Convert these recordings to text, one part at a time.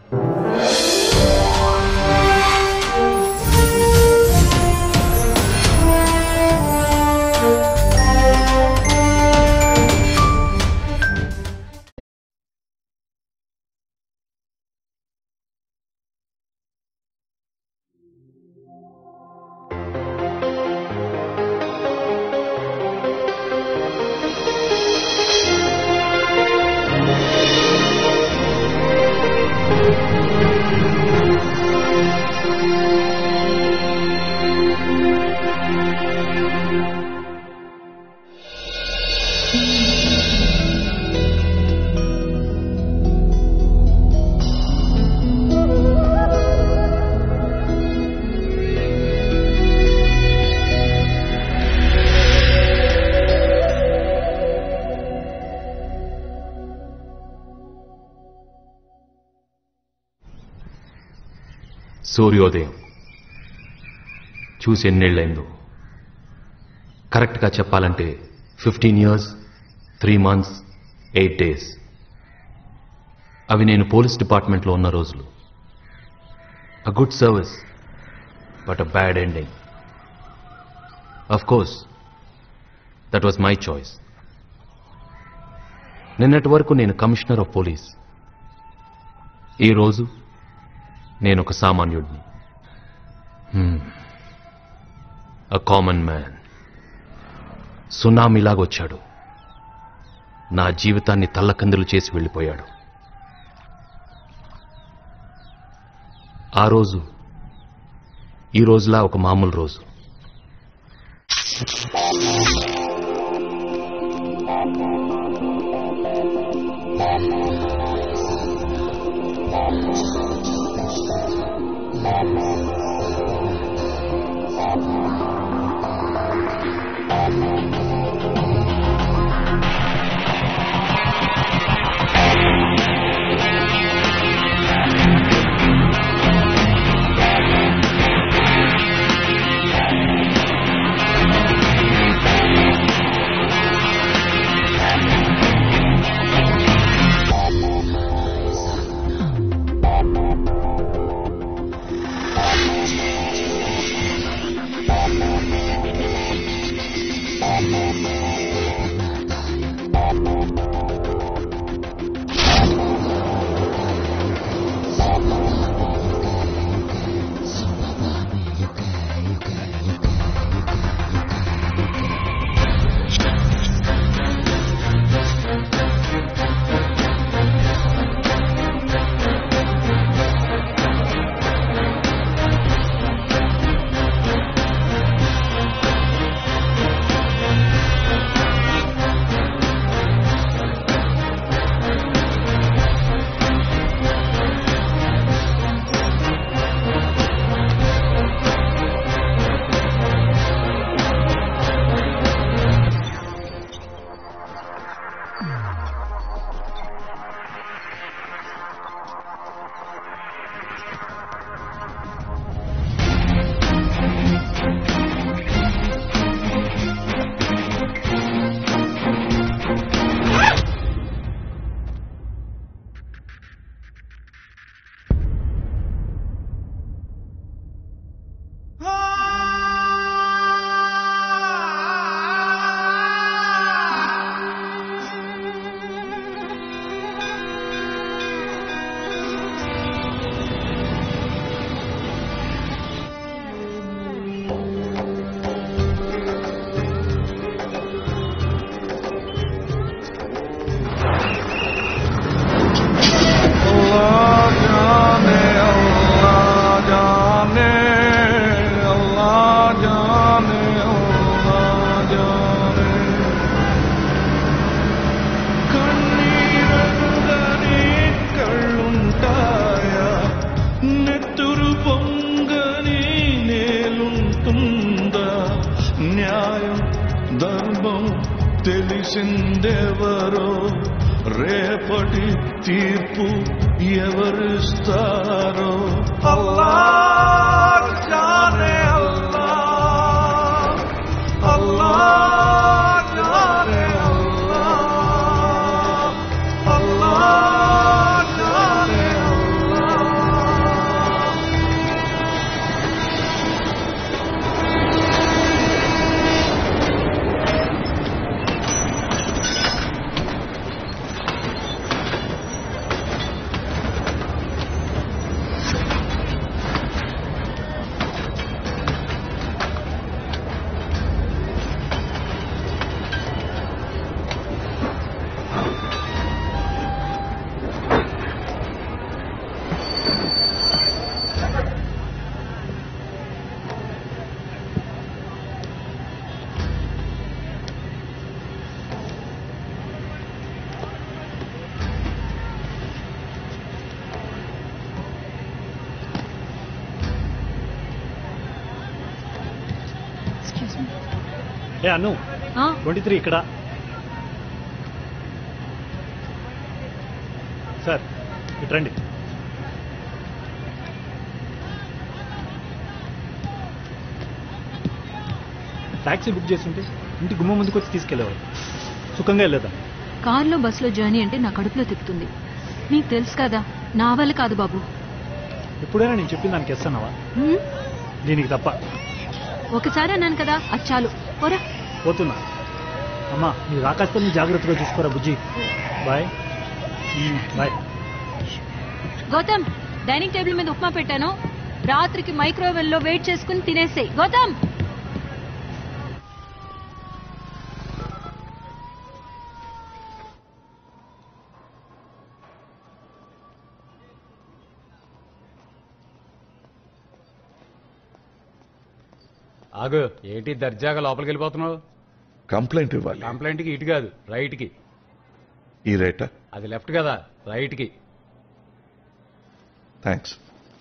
సూర్యోదయం చూసి ఎన్నేళ్ళైందో కరెక్ట్గా చెప్పాలంటే fifteen years three months eight days అవి నేను పోలీస్ డిపార్ట్మెంట్లో ఉన్న రోజులు uh good service but uh bad ending of course that was my choice నిన్నటి వరకు నేను కమిషనర్ ఆఫ్ పోలీస్ ఈరోజు నేను ఒక సామాన్యుడిని అ కామన్ మ్యాన్ సునామీలాగొచ్చాడు నా జీవితాన్ని తల్లకందులు చేసి వెళ్ళిపోయాడు ఆ రోజు ఈ రోజులా ఒక మామూలు రోజు अल्लाह जाने अल्लाह जाने अल्लाह जाने अल्लाह जाने కన్నీరంగని కళ్ళుంటాయా నెత్తురు పొంగని నేలుంటుందా న్యాయం ధర్మం తెలిసిందెవరో రేపటి తీర్పు ఎవరిస్తారో అల్లా జానే అల్లా అల్లా జానే అల్లా అల్లా జానే అల్లా ఏ అన్ను ఆ, ట్వంటీ త్రీ ఇక్కడ సార్ ఇటు రండి ట్యాక్సీ బుక్ చేస్తుంటే ఇంటి గుమ్మ ముందుకు వచ్చి తీసుకెళ్ళేవారు సుఖంగా వెళ్ళేదా కార్లో బస్సులో జర్నీ అంటే నా కడుపులో తిప్పుతుంది నీకు తెలుసు కదా నా వల్ల కాదు బాబు ఎప్పుడైనా నేను చెప్పిన దానికి ఎస్తానావా హ్మ్? దీనికి తప్ప ఒకసారి అన్నాను కదా అది చాలు పోరా పోతున్నా అమ్మా నీ రాకాశపల్ని జాగ్రత్తగా చూసుకోరా బుజ్జి bye bye Gautam dining table మీద ఉప్మా పెట్టాను రాత్రికి మైక్రోవేవ్ లో వెయిట్ చేసుకుని తినేసేయ్ గౌతమ్ ఆగు ఏంటి దర్జాగా లోపలికి వెళ్ళిపోతున్నావు కంప్లైంట్ ఇవ్వాలి కంప్లైంట్కి ఇటు కాదు రైట్కి ఈ రేటా అది లెఫ్ట్ కదా రైట్కి థ్యాంక్స్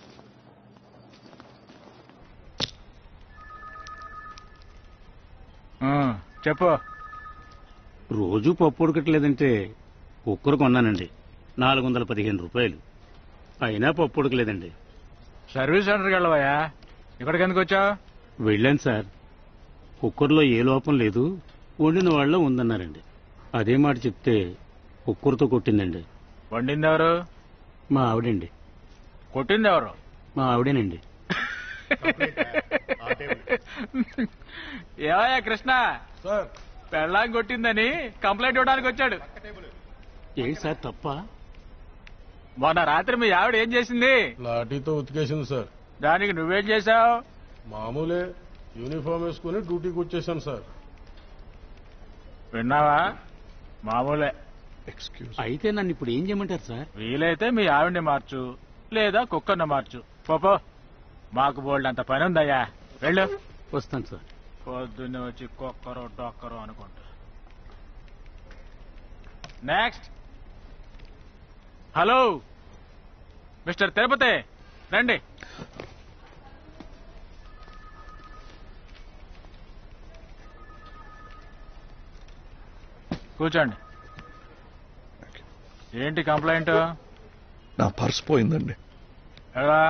చెప్పు రోజు పప్పు ఉడకట్లేదంటే కుక్కర్ కొన్నానండి నాలుగు వందల పదిహేను రూపాయలు అయినా పప్పు ఉడకలేదండి సర్వీస్ సెంటర్కి వెళ్ళవయ్యా ఇక్కడికి ఎందుకు వచ్చావు వెళ్ళాను సార్ కుక్కర్లో ఏ లోపం లేదు వండిన వాళ్ళ ఉందన్నారండి అదే మాట చెప్తే కుక్కర్తో కొట్టిందండి వండింది ఎవరు మా ఆవిడండి కొట్టింది ఎవరు మా ఆవిడేనండి ఏవయ్యా కృష్ణ సార్ పెళ్ళాం కొట్టిందని కంప్లైంట్ ఇవ్వడానికి వచ్చాడు ఏంటి సార్ తప్ప మొన్న రాత్రి మీ ఆవిడ ఏం చేసింది లాఠీతో ఉతికేసింది సార్ దానికి నువ్వేం చేశావు మామూలే యూనిఫామ్ వేసుకుని డ్యూటీకి వచ్చేసాను సార్ విన్నావా మామూలే ఎక్స్క్యూజ్ అయితే నన్ను ఇప్పుడు ఏం చేయమంటారు సార్ వీలైతే మీ ఆవిడ్ని మార్చు లేదా కుక్కర్ని మార్చు పోపో మాకు బోల్డ్ అంత పని ఉందయ్యా వెళ్ళు వస్తాను సార్ పొద్దున్నే వచ్చి కుక్కరు డొక్కరు అనుకుంటా నెక్స్ట్ హలో మిస్టర్ తిరుపతి రండి కూర్చోండి ఏంటి కంప్లైంట్ నా పర్స్ పోయిందండి ఎలా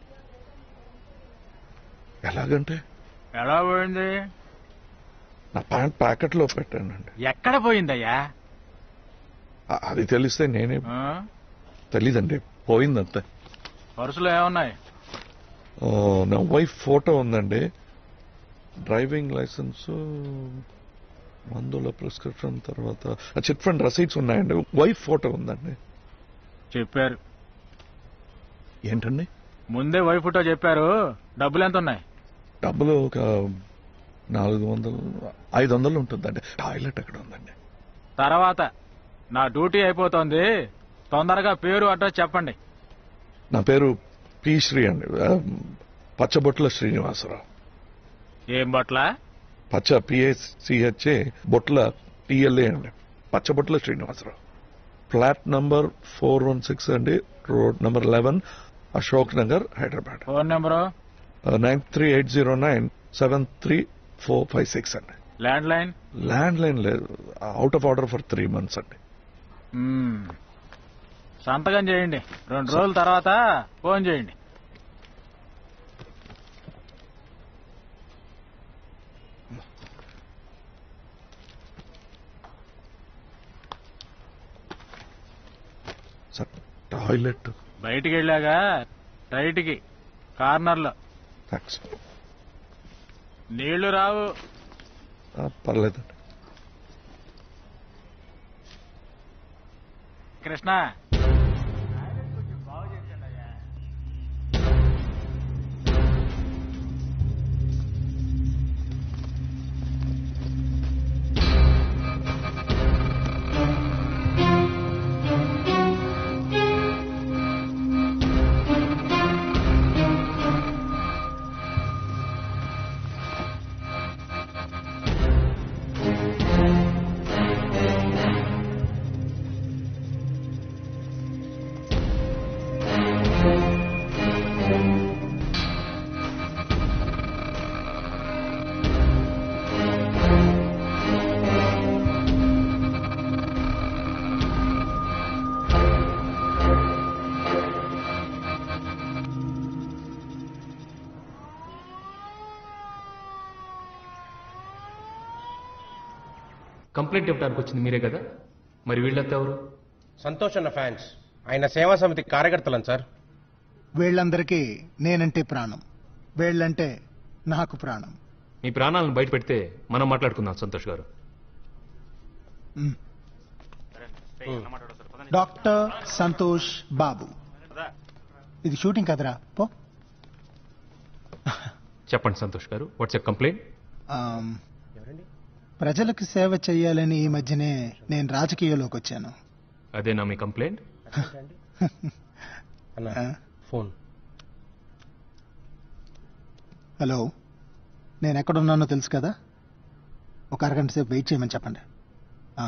ఎలాగంటే ఎలా పోయింది నా ప్యాంట్ ప్యాకెట్లో పెట్టానండి ఎక్కడ పోయిందయ్యా అ- అది తెలిస్తే నేనే ఆ? తెలీదండి పోయిందంతే పర్సులో ఏమున్నాయి ఆ, నా వైఫ్ ఫోటో ఉందండి డ్రైవింగ్ లైసెన్స్ మందుల ప్రిస్క్రిప్షన్ తర్వాత చిట్ ఫండ్ రసీట్స్ ఉన్నాయండి వైఫ్ ఫోటో ఉందండి చెప్పారు ఏంటండి ముందే వైఫ్ ఫోటో చెప్పారు డబ్బులు ఎంత ఉన్నాయి డబ్బులు ఒక నాలుగు వందలు ఐదు వందలు ఉంటుందండి టాయిలెట్ ఎక్కడ ఉందండి తర్వాత నా డ్యూటీ అయిపోతోంది తొందరగా పేరు అడ్రస్ చెప్పండి నా పేరు పి శ్రీ అండి ఆ, పచ్చబొట్ల శ్రీనివాసరావు ఏం బట్ల పచ్చ పిఏసిహెచ్ఏ బొట్ల టిఎల్ఏ అండి Pachabotla Srinivasarao flat number four one six అండి road number eleven Ashok Nagar Hyderabad phone number nine three eight zero nine seven three four five six అండి ల్యాండ్ లైన్ ల్యాండ్ లైన్ లేదు out of order for three months అండి మ్మ్. సంతకం చేయండి రెండు రోజుల తర్వాత ఫోన్ చేయండి సార్ టాయిలెట్ బయటికి వెళ్ళాక రైట్కి కార్నర్లో థ్యాంక్స్ నీళ్లు రావు పర్లేదండి కృష్ణ కంప్లైంట్ ఇవ్వడానికి వచ్చింది మీరే కదా మరి వీళ్ళంతా ఎవరు సంతోష్ అన్న ఫ్యాన్స్ ఆయన సేవా సమితి కార్యకర్తలను సార్ వీళ్ళందరికీ నేనంటే ప్రాణం వీళ్ళంటే నాకు ప్రాణం మీ ప్రాణాలను బయట పెడితే మనం మాట్లాడుకుందాం సంతోష్ గారు మ్. డాక్టర్ సంతోష్ బాబు ఇది షూటింగ్ కదరా పో చెప్పండి సంతోష్ గారు వాట్స్ ఎ కంప్లైంట్ ఆమ్, ప్రజలకు సేవ చేయాలని ఈ మధ్యనే నేను రాజకీయాల్లోకి వచ్చాను అదేనా మీ కంప్లైంట్ అన్న ఆ? ఫోన్ హలో నేను ఎక్కడున్నానో తెలుసు కదా ఒక అరగంట సేపు వెయిట్ చేయమని చెప్పండి ఆ,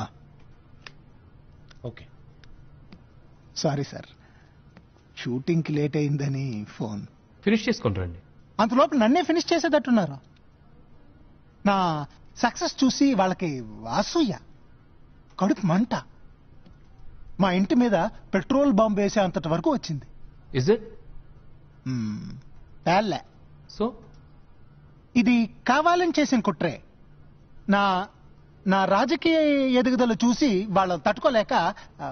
ఓకే సారీ సార్ షూటింగ్కి లేట్ అయిందని ఫోన్ ఫినిష్ చేసుకొని రండి అంతలోపు నన్నే ఫినిష్ చేసేటట్టున్నారు నా సక్సెస్ చూసి వాళ్ళకి వాసూయ కడుపు మంట మా ఇంటి మీద పెట్రోల్ బాంబు వేసే అంతటి వరకు వచ్చింది ఇజ్ ఇట్ మ్మ్. పేర్లే సో ఇది కావాలని చేసిన కుట్రే నా నా రాజకీయ ఎదుగుదల చూసి వాళ్ళు తట్టుకోలేక ఆ,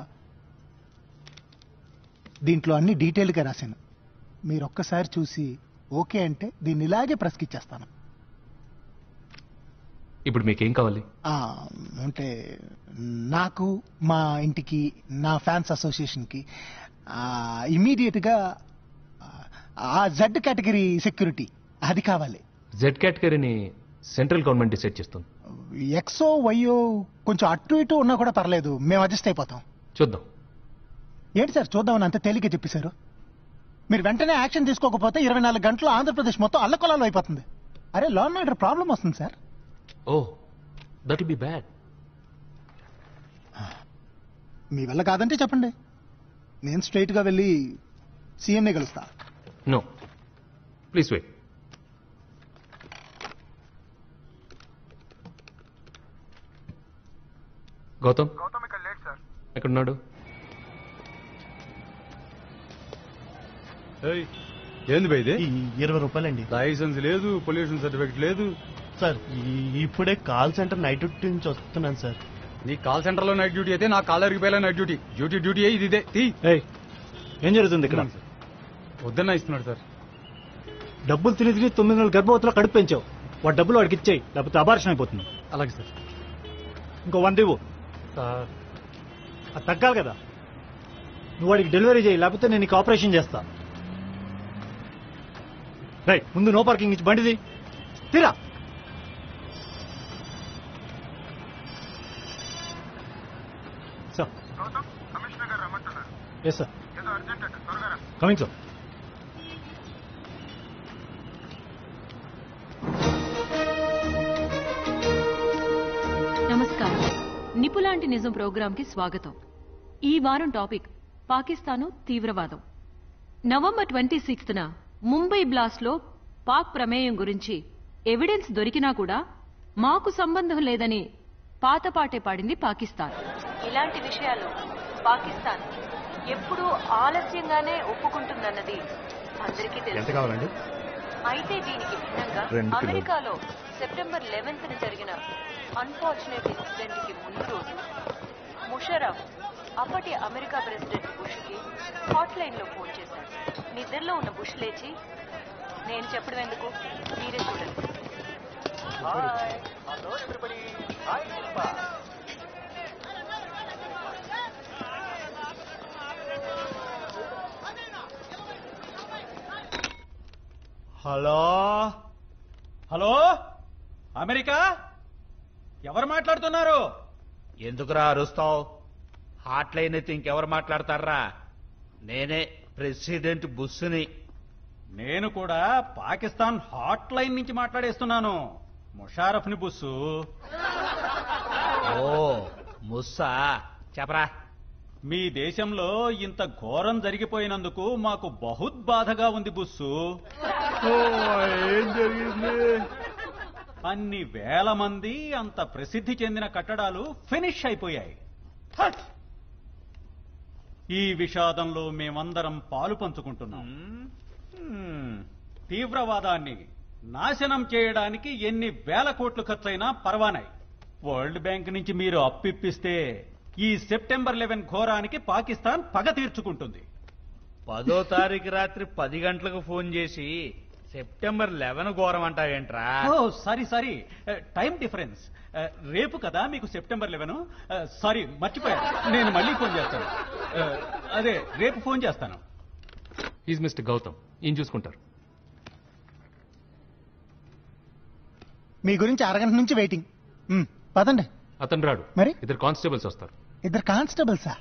దీంట్లో అన్ని డీటెయిల్గా రాశాను మీరు ఒక్కసారి చూసి ఓకే అంటే దీన్ని ఇలాగే ప్రశ్కిచ్చేస్తాను ఇప్పుడు మీకేం కావాలి ఆ, అంటే నాకు మా ఇంటికి నా ఫ్యాన్స్ అసోసియేషన్కి ఇమీడియట్గా ఆ జెడ్ కేటగిరీ సెక్యూరిటీ అది కావాలి జెడ్ కేటగిరీని సెంట్రల్ గవర్నమెంట్ డిసైడ్ చేస్తుంది ఎక్సో వైయో కొంచెం అటు ఇటు ఉన్నా కూడా పర్లేదు మేము అడ్జస్ట్ అయిపోతాం చూద్దాం ఏంటి సార్ చూద్దామని అంత తేలిక చెప్పేశారు మీరు వెంటనే యాక్షన్ తీసుకోకపోతే ఇరవై నాలుగు గంటలు ఆంధ్రప్రదేశ్ మొత్తం అల్లకొలాలు అయిపోతుంది అరే లా అండ్ ఆర్డర్ ప్రాబ్లం వస్తుంది sir oh that be bad మీ వల్ల కాదంటే చెప్పండి నేను స్ట్రైట్గా వెళ్ళి సీఎంని కలుస్తా నో ప్లీజ్ వెయిట్ గౌతమ్ ఎక్కడున్నాడు ఏంది బై ఇది ఇరవై రూపాయలండి లైసెన్స్ లేదు పొల్యూషన్ సర్టిఫికెట్ లేదు సార్ ఈ- ఇప్పుడే కాల్ సెంటర్ నైట్ డ్యూటీ నుంచి వస్తున్నాను సార్ నీ కాల్ సెంటర్ లో నైట్ డ్యూటీ అయితే నా collar repair night duty duty duty ఇది ఇదే తీ ఏం జరుగుతుంది ఇక్కడ వద్దన్నా ఇస్తున్నాడు సార్ డబ్బులు తిని తిని తొమ్మిది నెలలు గర్భవతిలో కడుపు పెంచావు వాడు డబ్బులు వాడికి ఇచ్చేయి లేకపోతే అబార్షన్ అయిపోతుంది అలాగే సార్ ఇంకో వంద ఇవ్వు సార్ అది తగ్గాలి కదా నువ్వు వాడికి డెలివరీ చేయి లేకపోతే నేను నీకు ఆపరేషన్ చేస్తా రైట్ ముందు నో పార్కింగ్ ఇచ్చి బండిది తీరా sir yes sir coming sir నమస్కారం నిపులాంటి నిజం ప్రోగ్రాంకి స్వాగతం ఈ వారం టాపిక్ పాకిస్తాను తీవ్రవాదం నవంబర్ ట్వంటీ సిక్స్త్న ముంబై బ్లాస్ట్లో పాక్ ప్రమేయం గురించి ఎవిడెన్స్ దొరికినా కూడా మాకు సంబంధం లేదని పాతపాటే పాడింది పాకిస్తాన్ ఇలాంటి విషయాలు పాకిస్తాన్ ఎప్పుడూ ఆలస్యంగానే ఒప్పుకుంటుందన్నది అందరికీ తెలుసు కావాలండి అయితే దీనికి భిన్నంగా రెండు కిలోలు. అమెరికాలో సెప్టెంబర్ లెవెన్త్ న జరిగిన అన్ఫార్చునేట్ ఇన్సిడెంట్ కి ముందు రోజు ముషరఫ్ అప్పటి అమెరికా ప్రెసిడెంట్ బుష్ కి హాట్ లైన్ లో ఫోన్ చేశాడు నిద్రలో ఉన్న బుష్ లేచి నేను చెప్పడం ఎందుకు మీరే చూడండి హలో హలో అమెరికా ఎవరు మాట్లాడుతున్నారు ఎందుకురా అరుస్తావు హాట్ లైన్ అయితే ఇంకెవరు మాట్లాడతారా నేనే ప్రెసిడెంట్ బుస్సుని నేను కూడా పాకిస్తాన్ హాట్ లైన్ నుంచి మాట్లాడేస్తున్నాను ముషారఫ్ ని బుస్సు ఓ ముస్సా చెప్పరా మీ దేశంలో ఇంత ఘోరం జరిగిపోయినందుకు మాకు బహుత్ బాధగా ఉంది బుస్సు ఏం జరిగింది అన్ని వేల మంది అంత ప్రసిద్ధి చెందిన కట్టడాలు ఫినిష్ అయిపోయాయి థట్. ఈ విషాదంలో మేమందరం పాలు పంచుకుంటున్నాం హ్మ్. తీవ్రవాదాన్ని నాశనం చేయడానికి ఎన్ని వేల కోట్లు ఖర్చైనా పర్వానాయి వరల్డ్ బ్యాంక్ నుంచి మీరు అప్పిప్పిస్తే ఈ సెప్టెంబర్ లెవెన్ ఘోరానికి పాకిస్తాన్ పగ తీర్చుకుంటుంది పదో తారీఖు రాత్రి పది గంటలకు ఫోన్ చేసి సెప్టెంబర్ లెవెన్ ఘోరం అంటావేంట్రా oh sorry sorry time difference రేపు కదా మీకు సెప్టెంబర్ లెవెన్ సారీ మర్చిపోయాను నేను మళ్ళీ ఫోన్ చేస్తాను Uh, అదే రేపు ఫోన్ చేస్తాను ఈజ్ మిస్టర్ గౌతమ్ ఈయన చూసుకుంటారు మీ గురించి అరగంట నుంచి వెయిటింగ్ మ్, పదండి అతను రాడు మరి ఇద్దరు కానిస్టేబుల్స్ వస్తారు ఇద్దరు కానిస్టేబుల్సా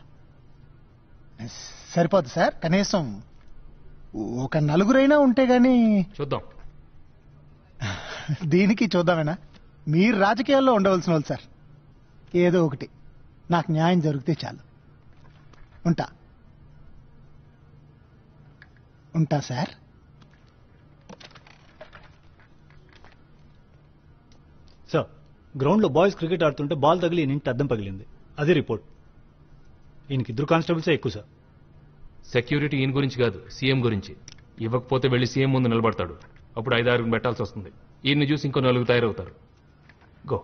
సరిపోదు సార్ కనీసం ఒక నలుగురైనా ఉంటే గాని చూద్దాం దీనికి చూద్దామేనా మీరు రాజకీయాల్లో ఉండవలసిన వాళ్ళు సార్ ఏదో ఒకటి నాకు న్యాయం జరిగితే చాలు ఉంటా ఉంటా సార్ సార్ గ్రౌండ్ లో బాయ్స్ క్రికెట్ ఆడుతుంటే బాల్ తగిలి ఈయన ఇంటి అద్దం పగిలింది అదే రిపోర్ట్ ఈయనకి ఇద్దరు కానిస్టేబుల్సే ఎక్కువ సార్ సెక్యూరిటీ ఈయన గురించి కాదు సీఎం గురించి ఇవ్వకపోతే వెళ్ళి సీఎం ముందు నిలబడతాడు అప్పుడు ఐదు ఆరుగురు పెట్టాల్సి వస్తుంది ఈయన్ని చూసి ఇంకో నలుగురు తయారవుతారు గో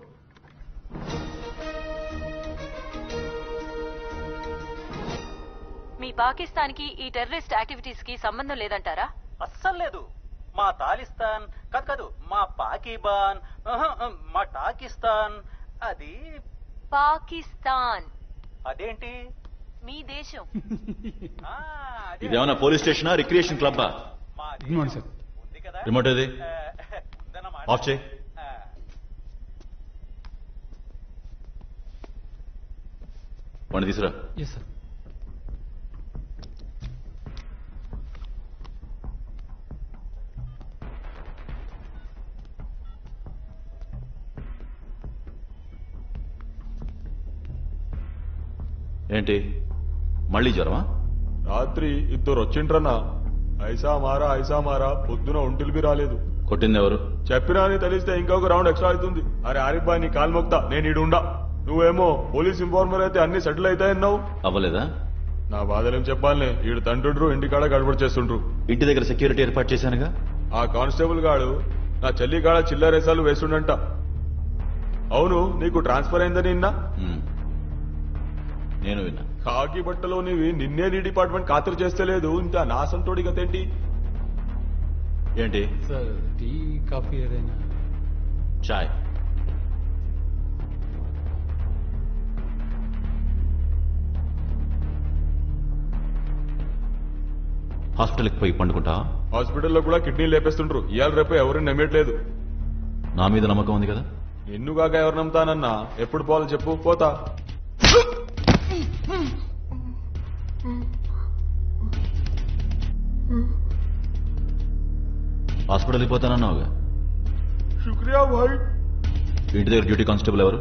మీ పాకిస్తాన్కి ఈ టెర్రరిస్ట్ యాక్టివిటీస్ కి సంబంధం లేదంటారా అస్సలు లేదు మా తాలిస్తాన్ కాదు కాదు మా పాకీబాన్ ఆహా, మా టాకిస్తాన్ అది పాకిస్తాన్ అదేంటి మీ దేశం ఇదేమన్నా పోలీస్ స్టేషనా రిక్రియేషన్ క్లబ్బా గుడ్ మార్నింగ్ సార్ రిమోట్ ఏది ఆఫ్ చేయి వాడిని తీసురా ఎస్ సార్ ఏంటి మళ్ళీ జ్వరమా రాత్రి ఇద్దరు వచ్చిండ్రన్నా ఐసా మారా ఐసా మారా పొద్దున ఒంటిలిపి రాలేదు కొట్టింది ఎవరు చెప్పినా అని తెలిస్తే ఇంకొక రౌండ్ ఎక్స్ట్రా అవుతుంది అరే ఆరిఫ్ బాయ్ నీ కాలు మొక్తా నేను ఈడుండా నువ్వేమో పోలీస్ ఇన్ఫార్మర్ అయితే అన్ని సెటిల్ అవుతాయన్నావు అవ్వలేదా నా బాధలేం చెప్పాలనే ఈడు తండ్రుండ్రు ఇంటికాడ గడబడి చేస్తుండ్రు ఇంటి దగ్గర సెక్యూరిటీ ఏర్పాటు చేశానుగా ఆ కానిస్టేబుల్ గాడు నా చెల్లి కాడ చిల్లరేసాలు వేస్తుండంట అవును నీకు ట్రాన్స్ఫర్ అయిందని నిన్న ఉమ్. నేను విన్నా కాకి బట్టలో నీవి నిన్నే నీ డిపార్ట్మెంట్ ఖాతరు చేస్తే లేదు ఇంకా నా సంతోడి గతేంటి ఏంటి సార్ టీ కాఫీ ఏదైనా చాయ్ హాస్పిటల్కి పోయి పండుకుంటా హాస్పిటల్లో కూడా కిడ్నీ లేపేస్తుండ్రు ఇవాళ రేపు ఎవరు నమ్మట్లేదు నా మీద నమ్మకం ఉంది కదా నిన్నుగాక ఎవరు నమ్ముతానన్నా ఎప్పుడు పోవాలి చెప్పు పోతా హాస్పిటల్కి పోతానన్నావుగా శుక్రియా భాయ్ ఇంటి దగ్గర డ్యూటీ కానిస్టేబుల్ ఎవరు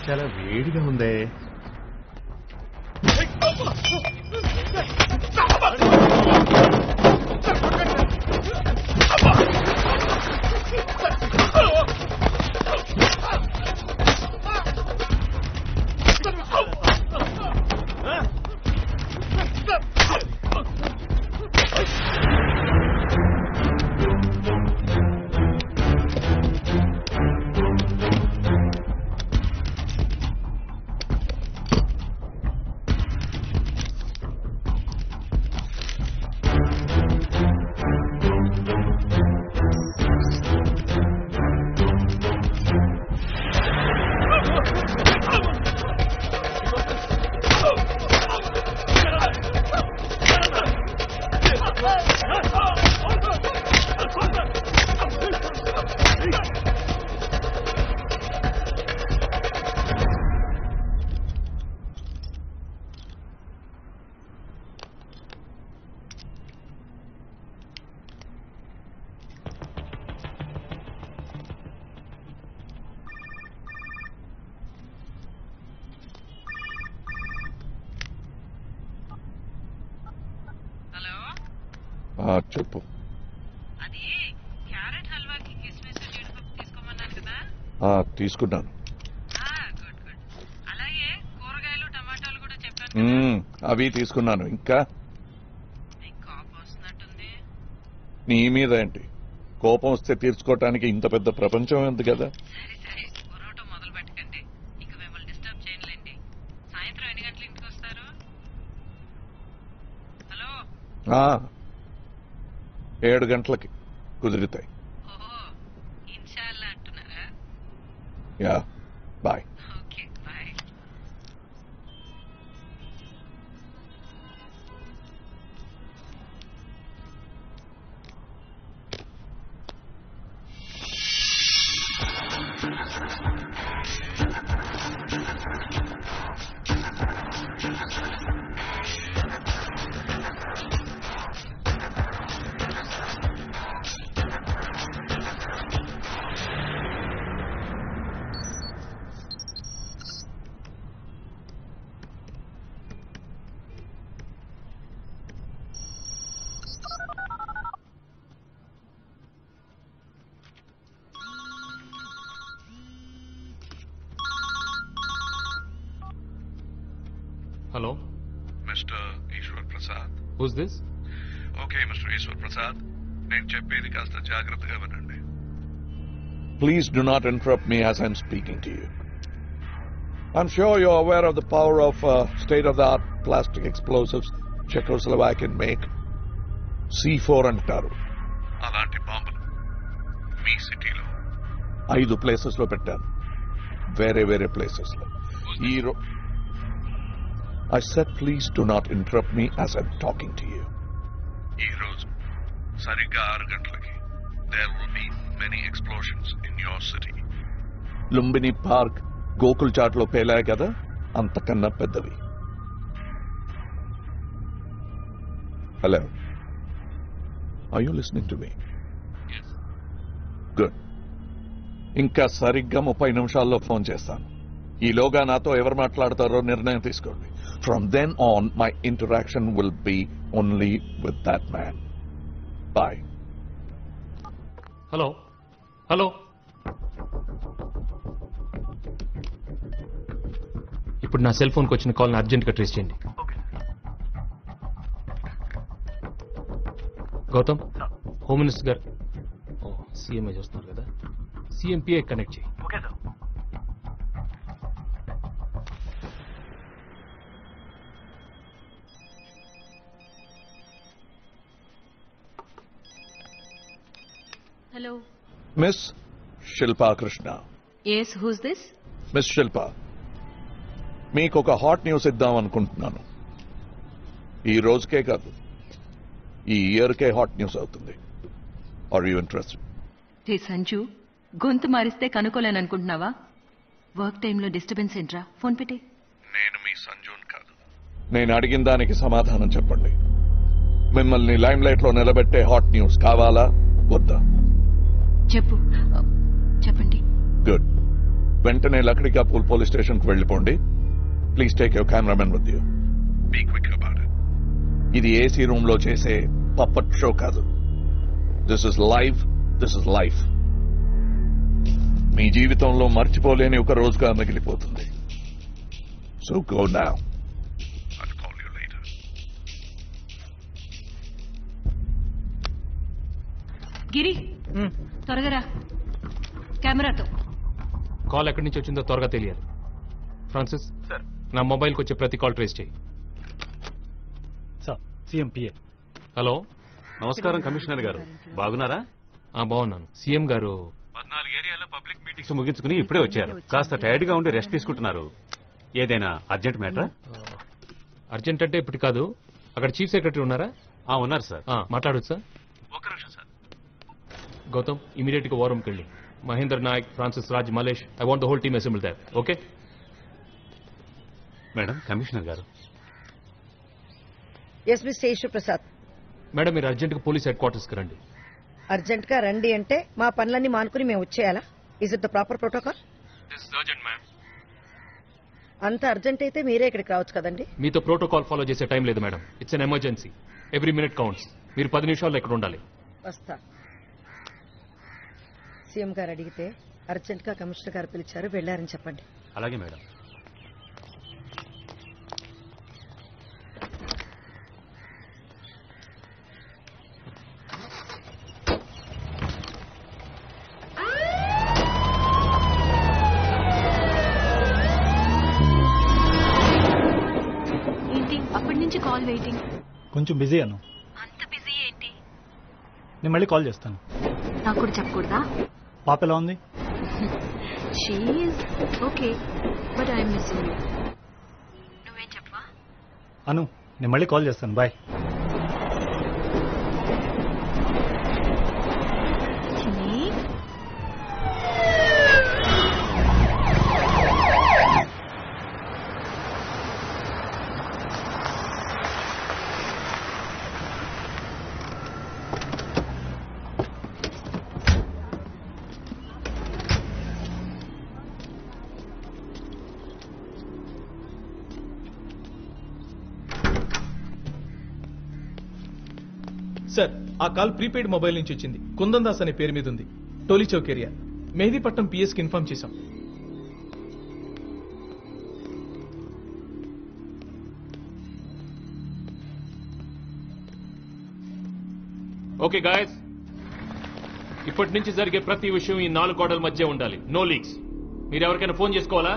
చాలా వేడిగా ఉందే ఆ, చెప్పు ఆ, తీసుకున్నాను మ్మ్, అవి తీసుకున్నాను ఇంకా నీ మీద ఏంటి కోపం వస్తే తీర్చుకోవటానికి ఇంత పెద్ద ప్రపంచం ఉంది కదా ఆ, ఏడు గంటలకి కుదురుతాయి yeah bye hello mister Eshwar Prasad who's this okay mister Eshwar Prasad నేను చెప్పేది కాస్త జాగ్రత్తగా వినండి please do not interrupt me as I'm speaking to you I'm sure you aware of the power of state of the art plastic explosives Czechoslovakian make C four అంటారు అలాంటి బాంబులు మీ సిటీలో ఐదు ప్లేసెస్ లో పెట్టాను వేరే వేరే ప్లేసెస్ లో ఈ రో I said, please do not interrupt me as I'm talking to you. ఈ రోజు సరిగ్గా ఆరు గంటలకి there will be many explosions in your city. Lumbini park Gokul Chat లో పేలాయి కదా అంతకన్నా పెద్దవి hello are you listening to me good ఇంకా సరిగ్గా ముప్పై నిమిషాల్లో ఫోన్ చేస్తాను ఈలోగా నాతో ఎవరు మాట్లాడతారో నిర్ణయం తీసుకోండి from then on my interaction will be only with that man bye hello hello ఇప్పుడు నా సెల్ ఫోన్కి వచ్చిన కాల్ని అర్జెంట్గా ట్రేస్ చేయండి గౌతమ్ హోమ్ మినిస్టర్ గారు ఓ సీఎంఏ చూస్తున్నారు కదా సీఎంపీఏ కనెక్ట్ చేయి okay sir hello miss Shilpa Krishna yes who's this miss Shilpa మీకు ఒక హాట్ న్యూస్ ఇద్దాం అనుకుంటున్నాను ఈ రోజుకే కాదు ఈ ఇయర్కే హాట్ న్యూస్ అవుతుంది ఆర్ యూ ఇంట్రెస్టెడ్ రే సంజు గొంతు మారిస్తే కనుక్కోలేననుకుంటున్నావా వర్క్ టైంలో డిస్టర్బెన్స్ ఏంట్రా ఫోన్ పెట్టే నేను మీ సంజూన్ కాదు నేను అడిగిన దానికి సమాధానం చెప్పండి మిమ్మల్ని లైమ్ లైట్ లో నిలబెట్టే హాట్ న్యూస్ కావాలా వద్దా చెప్పు చెప్పండి గుడ్ వెంటనే లక్డికాపూల్ పోలీస్ స్టేషన్ కు వెళ్ళిపోండి please take your cameraman with you be quick about it ఇది ఏసీ రూమ్ లో చేసే పప్పట్ షో కాదు this is live this is life మీ జీవితంలో మర్చిపోలేని ఒక రోజుగా మిగిలిపోతుంది సో గో నా గిరి త్వరగా రా కెమెరాతో కాల్ ఎక్కడి నుంచి వచ్చిందో త్వరగా తెలియాలి ఫ్రాన్సిస్ నా మొబైల్కి వచ్చే ప్రతి కాల్ ట్రేస్ చేయి సార్ సీఎం పిఏ హలో నమస్కారం కమిషనర్ గారు బాగున్నారా బాగున్నాను సీఎం గారు పద్నాలుగు ఏరియాలో పబ్లిక్ మీటింగ్స్ ముగించుకుని ఇప్పుడే వచ్చారు కాస్త టైర్డ్ గా ఉండి రెస్ట్ తీసుకుంటున్నారు ఏదైనా అర్జెంట్ మ్యాటరా అర్జెంట్ అంటే ఇప్పుడు కాదు అక్కడ చీఫ్ సెక్రటరీ ఉన్నారా ఉన్నారు సార్ మాట్లాడొచ్చు సార్ ఒక్క నిమిషం సార్ గౌతమ్ ఇమీడియట్ గా వారంకి వెళ్ళి Mahender Naik Francis Raj Malesh I want the whole team assembly దాట్ ఓకే మేడం కమిషనర్ గారు yes mister Eshwar Prasad madam మీరు అర్జెంట్ గా పోలీస్ హెడ్ క్వార్టర్స్ కి రండి అర్జెంట్ గా రండి అంటే మా పనులన్నీ మానుకుని మేము వచ్చేయాలా is it the proper protocol అంత అర్జెంట్ అయితే మీరే ఇక్కడికి రావచ్చు కదండి మీతో ప్రోటోకాల్ ఫాలో చేసే టైం లేదు madam it's an emergency every minute counts మీరు పది నిమిషాల్లో ఇక్కడ ఉండాలి వస్తా సీఎం గారు అడిగితే అర్జెంట్ గా కమిషనర్ గారు పిలిచారు వెళ్ళారని చెప్పండి అలాగే మేడం ఏంటి అప్పటి నుంచి కాల్ వెయిటింగ్ కొంచెం బిజీ అను అంత బిజీ ఏంటి నేను మళ్ళీ కాల్ చేస్తాను నాకు కూడా చెప్పకూడదా పాప ఎలా ఉంది she okay but I'm missing you నువ్వేం చెప్పవా అను నేను మళ్ళీ కాల్ చేస్తాను బాయ్ చిన్ని సార్ ఆ కాల్ ప్రీపెయిడ్ మొబైల్ నుంచి వచ్చింది కుందన్ దాస్ అనే పేరు మీద ఉంది టోలీ చౌక్ ఏరియా మెహదీపట్నం పిఎస్ కి ఇన్ఫార్మ్ చేశాం ఓకే గాయస్ ఇప్పటి నుంచి జరిగే ప్రతి విషయం ఈ నాలుగు గోడల మధ్య ఉండాలి నో లీక్స్ మీరు ఎవరికైనా ఫోన్ చేసుకోవాలా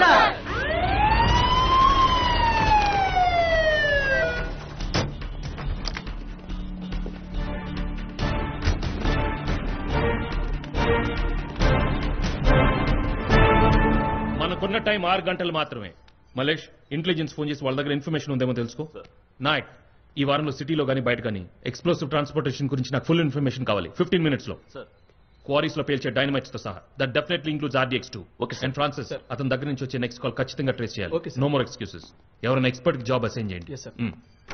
మనకున్న టైం ఆరు గంటలు మాత్రమే మలేష్ ఇంటెలిజెన్స్ ఫోన్ చేసి వాళ్ళ దగ్గర ఇన్ఫర్మేషన్ ఉందేమో తెలుసుకో నాయక్ ఈ వారంలో సిటీలో కానీ బయట కానీ ఎక్స్ప్లోసివ్ ట్రాన్స్పోర్టేషన్ గురించి నాకు ఫుల్ ఇన్ఫర్మేషన్ కావాలి ఫిఫ్టీన్ మినిట్స్ లో క్వారీస్ లో పేల్చే డైనమైట్స్ తో సహా that definitely includes RDX too okay and Francis అతని దగ్గర నుంచి వచ్చే నెక్స్ట్ కాల్ ఖచ్చితంగా ట్రేస్ చేయాలి Okay, sir. No more excuses ఎవరైనా ఎక్స్పర్ట్ కి జాబ్ అసైన్ చేయండి Yes, sir. Mm.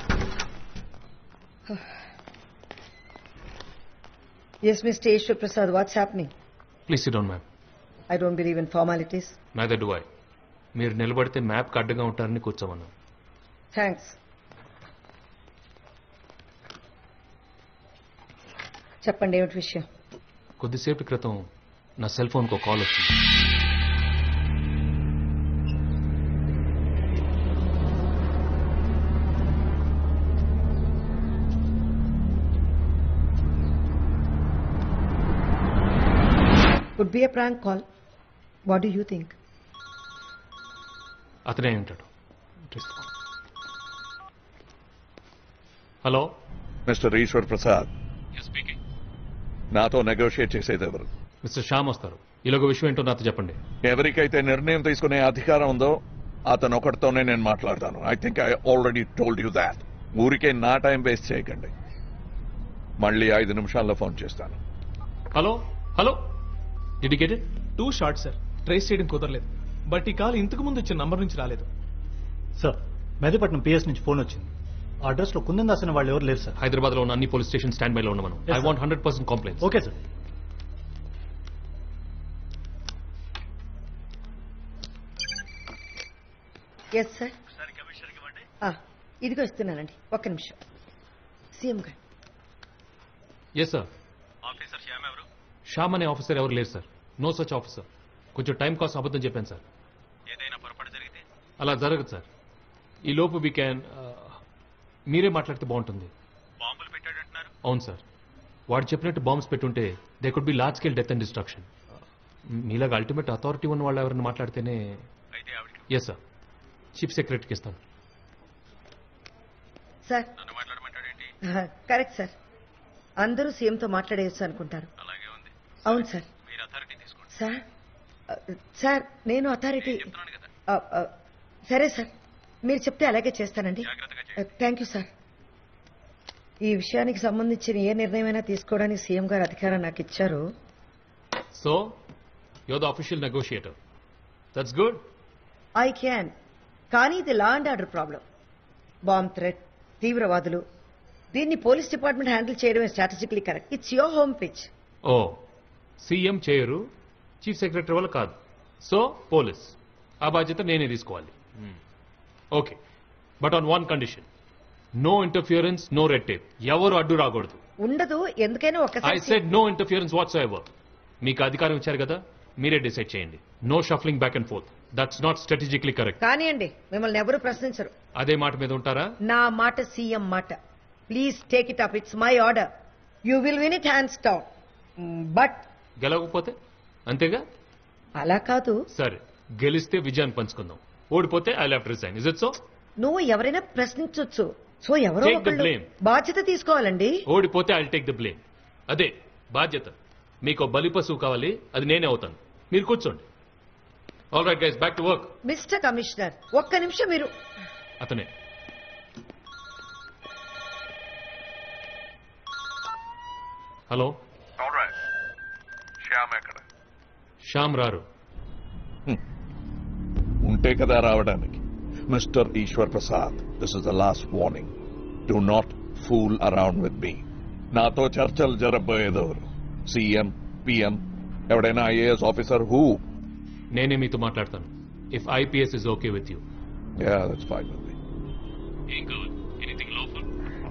Yes mister Eshwar Prasad what's happening please sit down ma'am I don't believe in formalities neither do I మీరు నిలబడితే మ్యాప్ అడ్డుగా ఉంటారని కూర్చోమన్నాను thanks చెప్పండి ఏమిటి విషయం కొద్దిసేపటి క్రితం నా సెల్ ఫోన్కి కాల్ వచ్చింది would be a prank call what do you think అతనే ఉంటాడు hello mister Eshwar Prasad speaking నాతో నెగోషియేట్ చేసేది ఎవరు మిస్టర్ శ్యామ్ వస్తారు ఈలోగా విషయం ఏంటో నాతో చెప్పండి ఎవరికైతే నిర్ణయం తీసుకునే అధికారం ఉందో అతను ఒకటితోనే నేను మాట్లాడతాను I think I already told you that ఊరికే నా టైం వేస్ట్ చేయకండి మళ్ళీ ఐదు నిమిషాల్లో ఫోన్ చేస్తాను hello hello dedicated to short sir trace చేయడం కుదరలేదు బట్ ఈ కాల్ ఇంతకు ముందు వచ్చిన నంబర్ నుంచి రాలేదు సార్ మెహదీపట్నం పిఎస్ నుంచి ఫోన్ వచ్చింది ఆ అడ్రస్ లో కుందన్ దాస్ అనే వాళ్ళు ఎవరు లేరు సార్ హైదరాబాద్ లో ఉన్న అన్ని పోలీస్ స్టేషన్ స్టాండ్ బై లో ఉన్నాం Yes, I sir. Want hundred percent complaint okay sir yes sir ఆ, ఇదిగో ఇస్తున్నానండి ఒక్క నిమిషం సీఎం గారు ఎస్ సార్ శ్యామ్ అనే ఆఫీసర్ ఎవరు లేరు సార్ నో సచ్ ఆఫీసర్ కొంచెం టైం కోసం అబద్ధం చెప్పాను సార్ ఏదైనా పొరపాటు జరిగితే అలా జరగదు సార్ ఈ లోపు వీ క్యాన్ మీరే మాట్లాడితే బాగుంటుంది బాంబులు పెట్టాడంటున్నారు అవును సార్ వాడు చెప్పినట్టు బాంబ్స్ పెట్టుంటే they could be large scale death and destruction మీలాగా అల్టిమేట్ అథారిటీ ఉన్న వాళ్ళు ఎవరైనా మాట్లాడితేనే అయితే ఆవిడకి ఎస్ సార్ చీఫ్ సెక్రటరీకి ఇస్తాను సార్ నన్ను మాట్లాడమంటాడేంటి కరెక్ట్ సార్ అందరూ సీఎంతో మాట్లాడేయచ్చు అనుకుంటారు అలాగే ఉంది అవును సార్ మీరు అథారిటీ తీసుకోండి సార్ ఆ, సార్ నేను అథారిటీ చెప్తున్నాను కదా ఆ, ఆ, సరే సార్ మీరు చెప్తే అలాగే చేస్తానండి థ్యాంక్ యూ సార్ ఈ విషయానికి సంబంధించిన ఏ నిర్ణయమైనా తీసుకోవడానికి సీఎం గారు అధికారం నాకు ఇచ్చారు so your the official negotiator that's good I can కానీ ఇది law and order problem bomb threat తీవ్రవాదులు దీన్ని పోలీస్ డిపార్ట్మెంట్ హ్యాండిల్ చేయడమే strategically correct it's your home pitch ఓ సీఎం చేయరు చీఫ్ సెక్రటరీ వల్ల కాదు సో పోలీస్ ఆ బాధ్యత నేనే తీసుకోవాలి okay but on one condition no interference no red tape ఎవరు అడ్డు రాకూడదు ఉండదు ఎందుకైనా ఐ ఒక్కసారి said no interference whatsoever మీకు అధికారం ఇచ్చారు కదా మీరే డిసైడ్ చేయండి no shuffling back and forth that's not strategically correct కానివ్వండి మిమ్మల్ని ఎవరు ప్రశ్నించరు అదే మాట మీద ఉంటారా నా మాట సీఎం మాట please take it up it's my order you will win it hands down but గెలవకపోతే అంతేగా అలా కాదు సరే గెలిస్తే విజయాన్ని పంచుకుందాం ఓడిపోతే I left resign is it so నువ్వు ఎవరైనా ప్రశ్నించొచ్చు సో ఎవరో Take the ఒకళ్ళు blame. బాధ్యత తీసుకోవాలండి ఓడిపోతే ఐ టేక్ ద బ్లేమ్ అదే బాధ్యత మీకు బలి పశువు కావాలి అది నేనే అవుతాను మీరు కూర్చోండి all right guys back to work mister commissioner ఒక్క నిమిషం మీరు అతనే హలో శ్యామ్ ఎక్కడ శ్యామ్ రారు ఉంటే కదా రావడానికి mister Eshwar Prasad this is the last warning do not fool around with me నాతో చర్చలు జరగబోయేదెవరు సీఎం పిఎం ఎవడైనా ఐఏఎస్ ఆఫీసర్ హూ నేనే మీతో మాట్లాడతాను if IPS is okay with you yeah that's fine with me ఏం కావాలి ఎనీథింగ్ లోఫుల్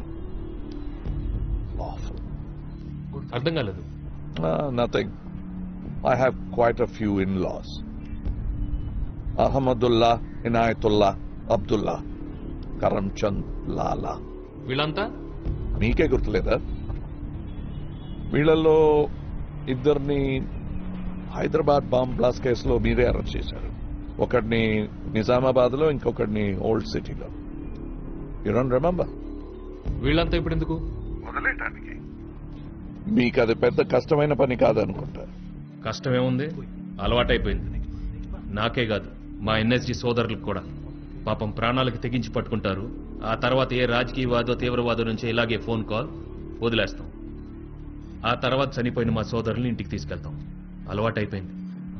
Lawful. అర్థం కాలేదు Uh, nothing. I have quite a few in-laws. Ahmadullah, Inayatullah, Abdullah, Karamchand, Lala. వీళ్ళంతా మీకే గుర్తులేదా వీళ్ళల్లో ఇద్దరిని హైదరాబాద్ బాంబ్ బ్లాస్ట్ కేసులో మీరే అరెస్ట్ చేశారు ఒకడిని నిజామాబాద్ లో ఇంకొకడిని ఓల్డ్ సిటీలో యూ డోంట్ రిమెంబర్ వీళ్ళంతా ఇప్పుడు ఎందుకు వదిలేటానికి మీకు అది పెద్ద కష్టమైన పని కాదనుకుంటా కష్టమేముంది అలవాటైపోయింది నాకే కాదు మా ఎన్ఎస్జి సోదరులకు కూడా పాపం ప్రాణాలకు తెగించి పట్టుకుంటారు ఆ తర్వాత ఏ రాజకీయవాదో తీవ్రవాదో నుంచి ఇలాగే ఫోన్ కాల్ వదిలేస్తాం ఆ తర్వాత చనిపోయిన మా సోదరుల్ని ఇంటికి తీసుకెళ్తాం అలవాటైపోయింది